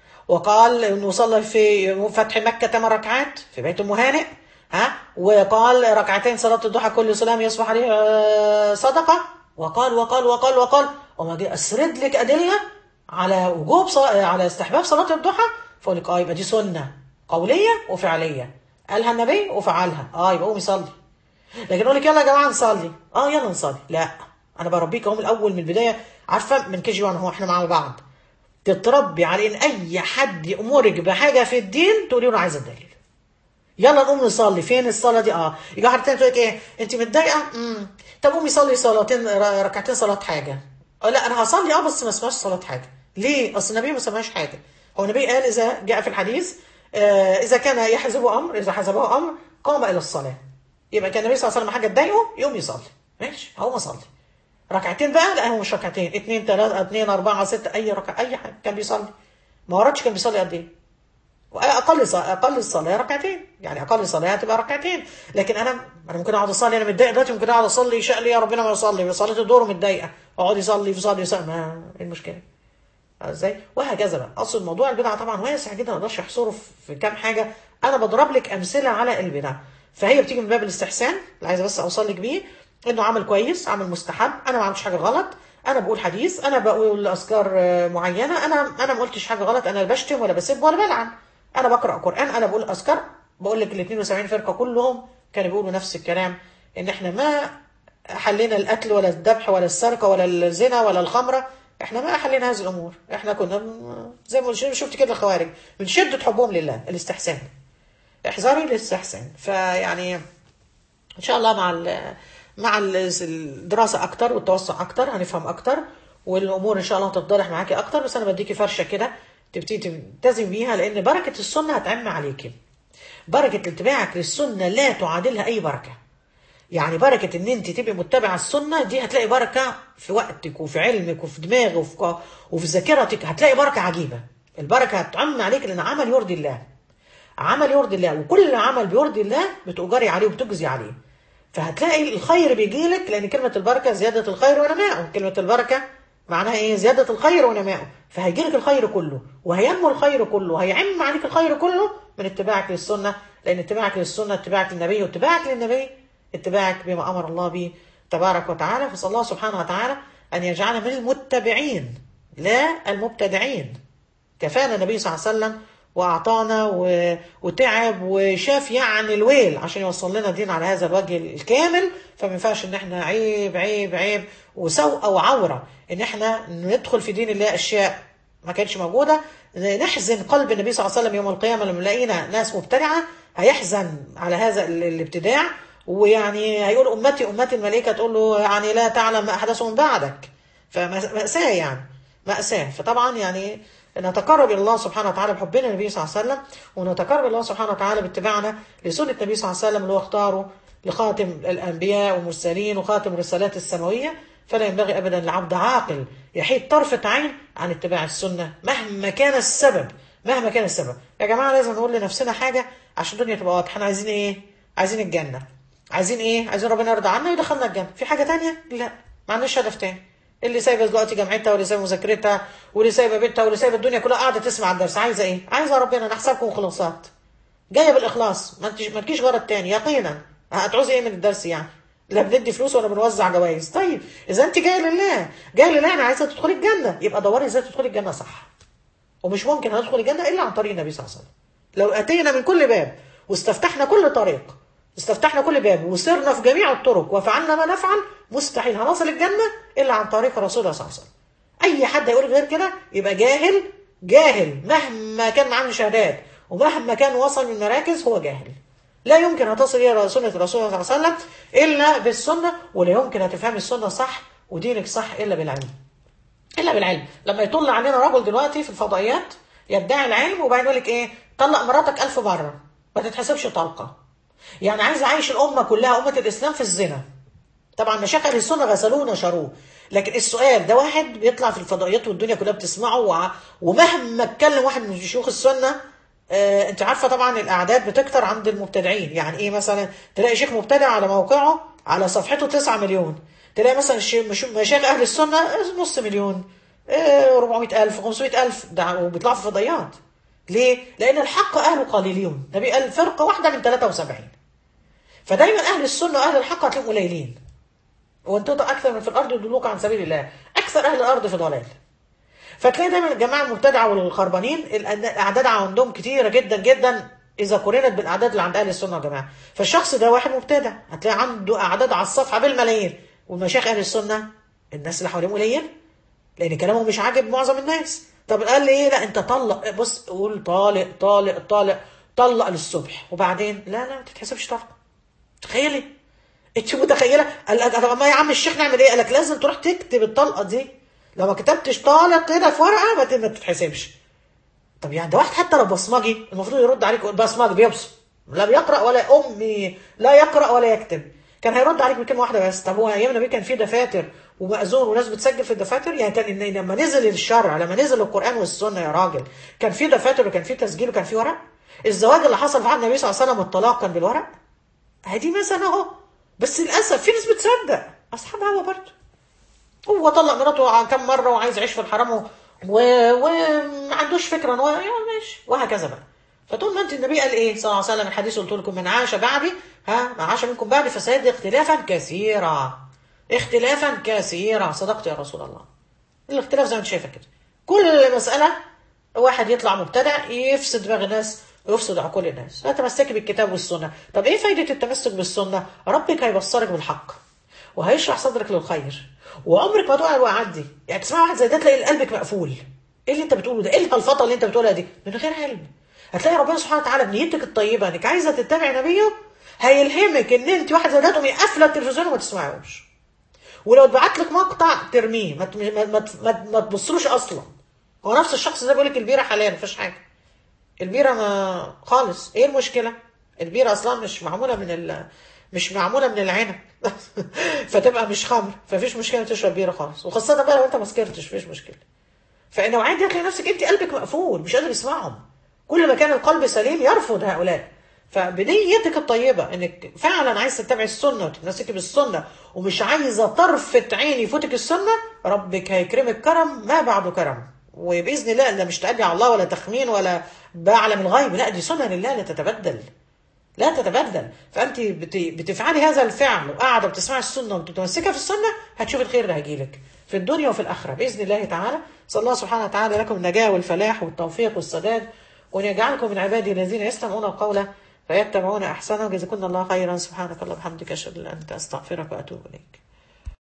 وقال انه صلى في فتح مكه ثمان ركعات في بيت ام هانئ ها وقال ركعتين صلاه الضحى كل سلام يصبح عليه آه، صدقه وقال وقال وقال وقال وما جه اسرد لك ادله على وجوب ص... على استحباب صلاه الضحى فاقول لك اه يبقى دي سنه قوليه وفعليه قالها النبي وفعلها اه يبقى قومي صلي لكن اقول لك يلا يا جماعه نصلي اه يلا نصلي لا انا بربيك اهو من الاول من البدايه عارفه من كي جي 1 هو احنا مع بعض تتربي على ان اي حد يامرك بحاجه في الدين تقولي له عايزه الدليل يلا نقوم نصلي فين الصلاه دي اه يجي واحد تاني تقول لك ايه انت متضايقه امم طب قومي صلي صلاتين ر- ركعتين صلاه حاجه اه لا انا هصلي اه بس ما اسمهاش صلاه حاجه ليه اصل النبي ما سماش حاجه هو النبي قال اذا جاء في الحديث آه اذا كان يحزبه امر اذا حزبه امر قام الى الصلاه يبقى كان النبي صلى الله عليه وسلم حاجه تضايقه يقوم يصلي ماشي هقوم اصلي ركعتين بقى لا هو مش ركعتين اثنين ثلاثه اثنين اربعه سته اي ركعه اي حاجه كان بيصلي ما وردش كان بيصلي قد ايه واقل صلاة اقل الصلاه ركعتين يعني اقل صلاه هتبقى ركعتين لكن انا انا ممكن اقعد اصلي انا متضايق دلوقتي ممكن اقعد اصلي شاء لي يا ربنا ما اصلي صلاه الظهر متضايقه اقعد يصلي في صلي يصلي ما ايه المشكله ازاي وهكذا بقى اصل موضوع البدعه طبعا واسع جدا ما اقدرش احصره في كام حاجه انا بضرب لك امثله على البدع فهي بتيجي من باب الاستحسان اللي عايزه بس اوصل لك بيه انه عمل كويس عمل مستحب انا ما عملتش حاجه غلط انا بقول حديث انا بقول اذكار آه، معينه انا انا ما قلتش حاجه غلط انا لا بشتم ولا بسب ولا بلعن انا بقرا قران انا بقول اذكار بقول لك ال 72 فرقه كلهم كانوا بيقولوا نفس الكلام ان احنا ما حلينا القتل ولا الذبح ولا السرقه ولا الزنا ولا الخمره احنا ما حلينا هذه الامور احنا كنا م- زي ما قلت- شفت كده الخوارج من شده حبهم لله الاستحسان احذري الاستحسان فيعني ان شاء الله مع ال مع ال- الدراسه اكتر والتوسع اكتر هنفهم اكتر والامور ان شاء الله هتتضح معاكي اكتر بس انا بديكي فرشه كده تبتدي تلتزم بيها لان بركه السنه هتعم عليكي بركه اتباعك للسنه لا تعادلها اي بركه يعني بركه ان انت تبقي متبعه السنه دي هتلاقي بركه في وقتك وفي علمك وفي دماغك وفي وفي ذاكرتك هتلاقي بركه عجيبه البركه هتعم عليك لان عمل يرضي الله عمل يرضي الله وكل عمل بيرضي الله بتؤجري عليه وبتجزي عليه فهتلاقي الخير بيجي لك لان كلمه البركه زياده الخير ونماؤه كلمه البركه معناها ايه زياده الخير ونماؤه فهيجي لك الخير كله وهينمو الخير كله وهيعم عليك الخير كله من اتباعك للسنه لان اتباعك للسنه اتباعك للنبي واتباعك للنبي اتباعك بما امر الله به تبارك وتعالى فصلى الله سبحانه وتعالى ان يجعلنا من المتبعين لا المبتدعين كفانا النبي صلى الله عليه وسلم واعطانا و... وتعب وشاف يعني الويل عشان يوصل لنا دين على هذا الوجه الكامل فما ينفعش ان احنا عيب عيب عيب وسوء وعوره ان احنا ندخل في دين الله اشياء ما كانتش موجوده نحزن قلب النبي صلى الله عليه وسلم يوم القيامه لما لقينا ناس مبتدعه هيحزن على هذا الابتداع ويعني هيقول امتي امتي الملائكه تقول له يعني لا تعلم ما احدثهم بعدك فمأساة يعني مأساة فطبعا يعني نتقرب الى الله سبحانه وتعالى بحبنا النبي صلى الله عليه وسلم ونتقرب الى الله سبحانه وتعالى باتباعنا لسنه النبي صلى الله عليه وسلم اللي هو اختاره لخاتم الانبياء والمرسلين وخاتم الرسالات السماويه فلا ينبغي ابدا لعبد عاقل يحيد طرفه عين عن اتباع السنه مهما كان السبب مهما كان السبب يا جماعه لازم نقول لنفسنا حاجه عشان الدنيا تبقى واضحه احنا عايزين ايه عايزين الجنه عايزين ايه عايزين ربنا يرضى عنا ويدخلنا الجنه في حاجه تانية لا ما عندناش هدف تاني اللي سايبه دلوقتي جامعتها واللي سايبه مذاكرتها واللي سايبه بيتها واللي سايبه الدنيا كلها قاعده تسمع الدرس عايزه ايه؟ عايزه ربنا نحسبكم خلاصات جايه بالاخلاص ما انتش ما تجيش غرض تاني يقينا هتعوزي ايه من الدرس يعني؟ لا بندي فلوس ولا بنوزع جوائز طيب اذا انت جايه لله جايه لله انا عايزه تدخلي الجنه يبقى دوري ازاي تدخلي الجنه صح ومش ممكن هندخل الجنه الا عن طريق النبي صلى الله عليه وسلم لو اتينا من كل باب واستفتحنا كل طريق استفتحنا كل باب وسرنا في جميع الطرق وفعلنا ما نفعل مستحيل هنصل الجنة إلا عن طريق رسول الله صلى الله عليه وسلم أي حد يقول غير كده يبقى جاهل جاهل مهما كان معاه شهادات ومهما كان وصل من مراكز هو جاهل لا يمكن هتصل إلى سنة الرسول صلى الله عليه وسلم إلا بالسنة ولا يمكن هتفهم السنة صح ودينك صح إلا بالعلم إلا بالعلم لما يطل علينا رجل دلوقتي في الفضائيات يدعي العلم وبعدين يقول لك إيه طلق مراتك ألف مرة ما تتحسبش طلقة يعني عايز اعيش الامه كلها امه الاسلام في الزنا طبعا مشايخ اهل السنه غسلوه ونشروه لكن السؤال ده واحد بيطلع في الفضائيات والدنيا كلها بتسمعه وع... ومهما اتكلم واحد من شيوخ السنه آه انت عارفه طبعا الاعداد بتكتر عند المبتدعين يعني ايه مثلا تلاقي شيخ مبتدع على موقعه على صفحته 9 مليون تلاقي مثلا مشايخ اهل السنه نص مليون آه 400000 500000 ده وبيطلعوا في فضائيات ليه؟ لأن الحق أهله قليلون النبي قال فرقة واحدة من 73 فدايما أهل السنة وأهل الحق هتلاقيهم قليلين وأن تطع أكثر من في الأرض يدلوك عن سبيل الله أكثر أهل الأرض في ضلال فتلاقي دايما الجماعة المبتدعة والخربانين الأعداد عندهم كتيرة جدا جدا إذا قرنت بالأعداد اللي عند أهل السنة والجماعة فالشخص ده واحد مبتدع هتلاقي عنده أعداد على الصفحة بالملايين ومشايخ أهل السنة الناس اللي حواليهم قليل لأن كلامهم مش عاجب معظم الناس طب قال لي ايه لا انت طلق بص قول طالق طالق طالق طلق للصبح وبعدين لا لا ما تتحسبش طلق تخيلي انت متخيله قال لك طب ما يا عم الشيخ نعمل ايه قال لك لازم تروح تكتب الطلقه دي لو ما كتبتش طالق كده في ورقه ما تتحسبش طب يعني ده واحد حتى لو بصمجي المفروض يرد عليك يقول بصمجي بيبصم لا بيقرا ولا امي لا يقرا ولا يكتب كان هيرد عليك بكلمه واحده بس طب هو ايام النبي كان في دفاتر ومأذون وناس بتسجل في الدفاتر يعني كان لما نزل الشرع لما نزل القرآن والسنة يا راجل كان في دفاتر وكان في تسجيل وكان في ورق الزواج اللي حصل في عهد النبي صلى الله عليه وسلم الطلاق كان بالورق هدي مثلا اهو بس للاسف في ناس بتصدق اصحاب هوا برضه هو طلق مراته كم مره وعايز يعيش في الحرام وما و... و... عندوش فكره ان هو يعني ماشي وهكذا بقى فطول ما انت النبي قال ايه صلى الله عليه وسلم الحديث قلت لكم من عاش بعدي ها ما عاش منكم بعدي فسيجد اختلافا كثيرا اختلافا كثيرا صدقت يا رسول الله الاختلاف زي ما انت شايفه كده كل مسألة واحد يطلع مبتدع يفسد دماغ الناس ويفسد عقول الناس فتمسكي بالكتاب والسنة طب ايه فايدة التمسك بالسنة ربك هيبصرك بالحق وهيشرح صدرك للخير وعمرك ما تقع الوقعات دي يعني تسمع واحد زي ده تلاقي قلبك مقفول ايه اللي انت بتقوله ده ايه الفلفطه اللي انت بتقولها دي من غير علم هتلاقي ربنا سبحانه وتعالى بنيتك الطيبه انك عايزه تتبع نبيه هيلهمك ان انت واحد زي ده تقومي قافله التلفزيون وما تسمعوش ولو اتبعت لك مقطع ترميه ما ما ما, ما, ما تبصلوش اصلا هو نفس الشخص ده بيقول لك البيره حلال مفيش حاجه البيره ما خالص ايه المشكله البيره اصلا مش معموله من ال... مش معموله من العنب فتبقى مش خمر ففيش مشكله تشرب بيره خالص وخاصه بقى لو انت ما سكرتش مفيش مشكله فالنوعية دي هتلاقي نفسك انت قلبك مقفول مش قادر يسمعهم كل ما كان القلب سليم يرفض هؤلاء فبنيتك الطيبة انك فعلا عايز تتبع السنة وتتمسكي بالسنة ومش عايزة طرفة عين يفوتك السنة ربك هيكرمك كرم ما بعده كرم وبإذن الله لا مش تأدي على الله ولا تخمين ولا بعلم الغيب لا دي سنة لله لا تتبدل لا تتبدل فانت بت- بتفعلي هذا الفعل وقاعده بتسمعي السنه وبتتمسكي في السنه هتشوفي الخير اللي هيجيلك في الدنيا وفي الاخره باذن الله تعالى صلى الله سبحانه وتعالى لكم النجاه والفلاح والتوفيق والسداد وان يجعلكم من عباده الذين يستمعون القول فيتبعون احسنه وجزاكم الله خيرا سبحانك اللهم وبحمدك اشهد ان لا اله الا انت استغفرك واتوب اليك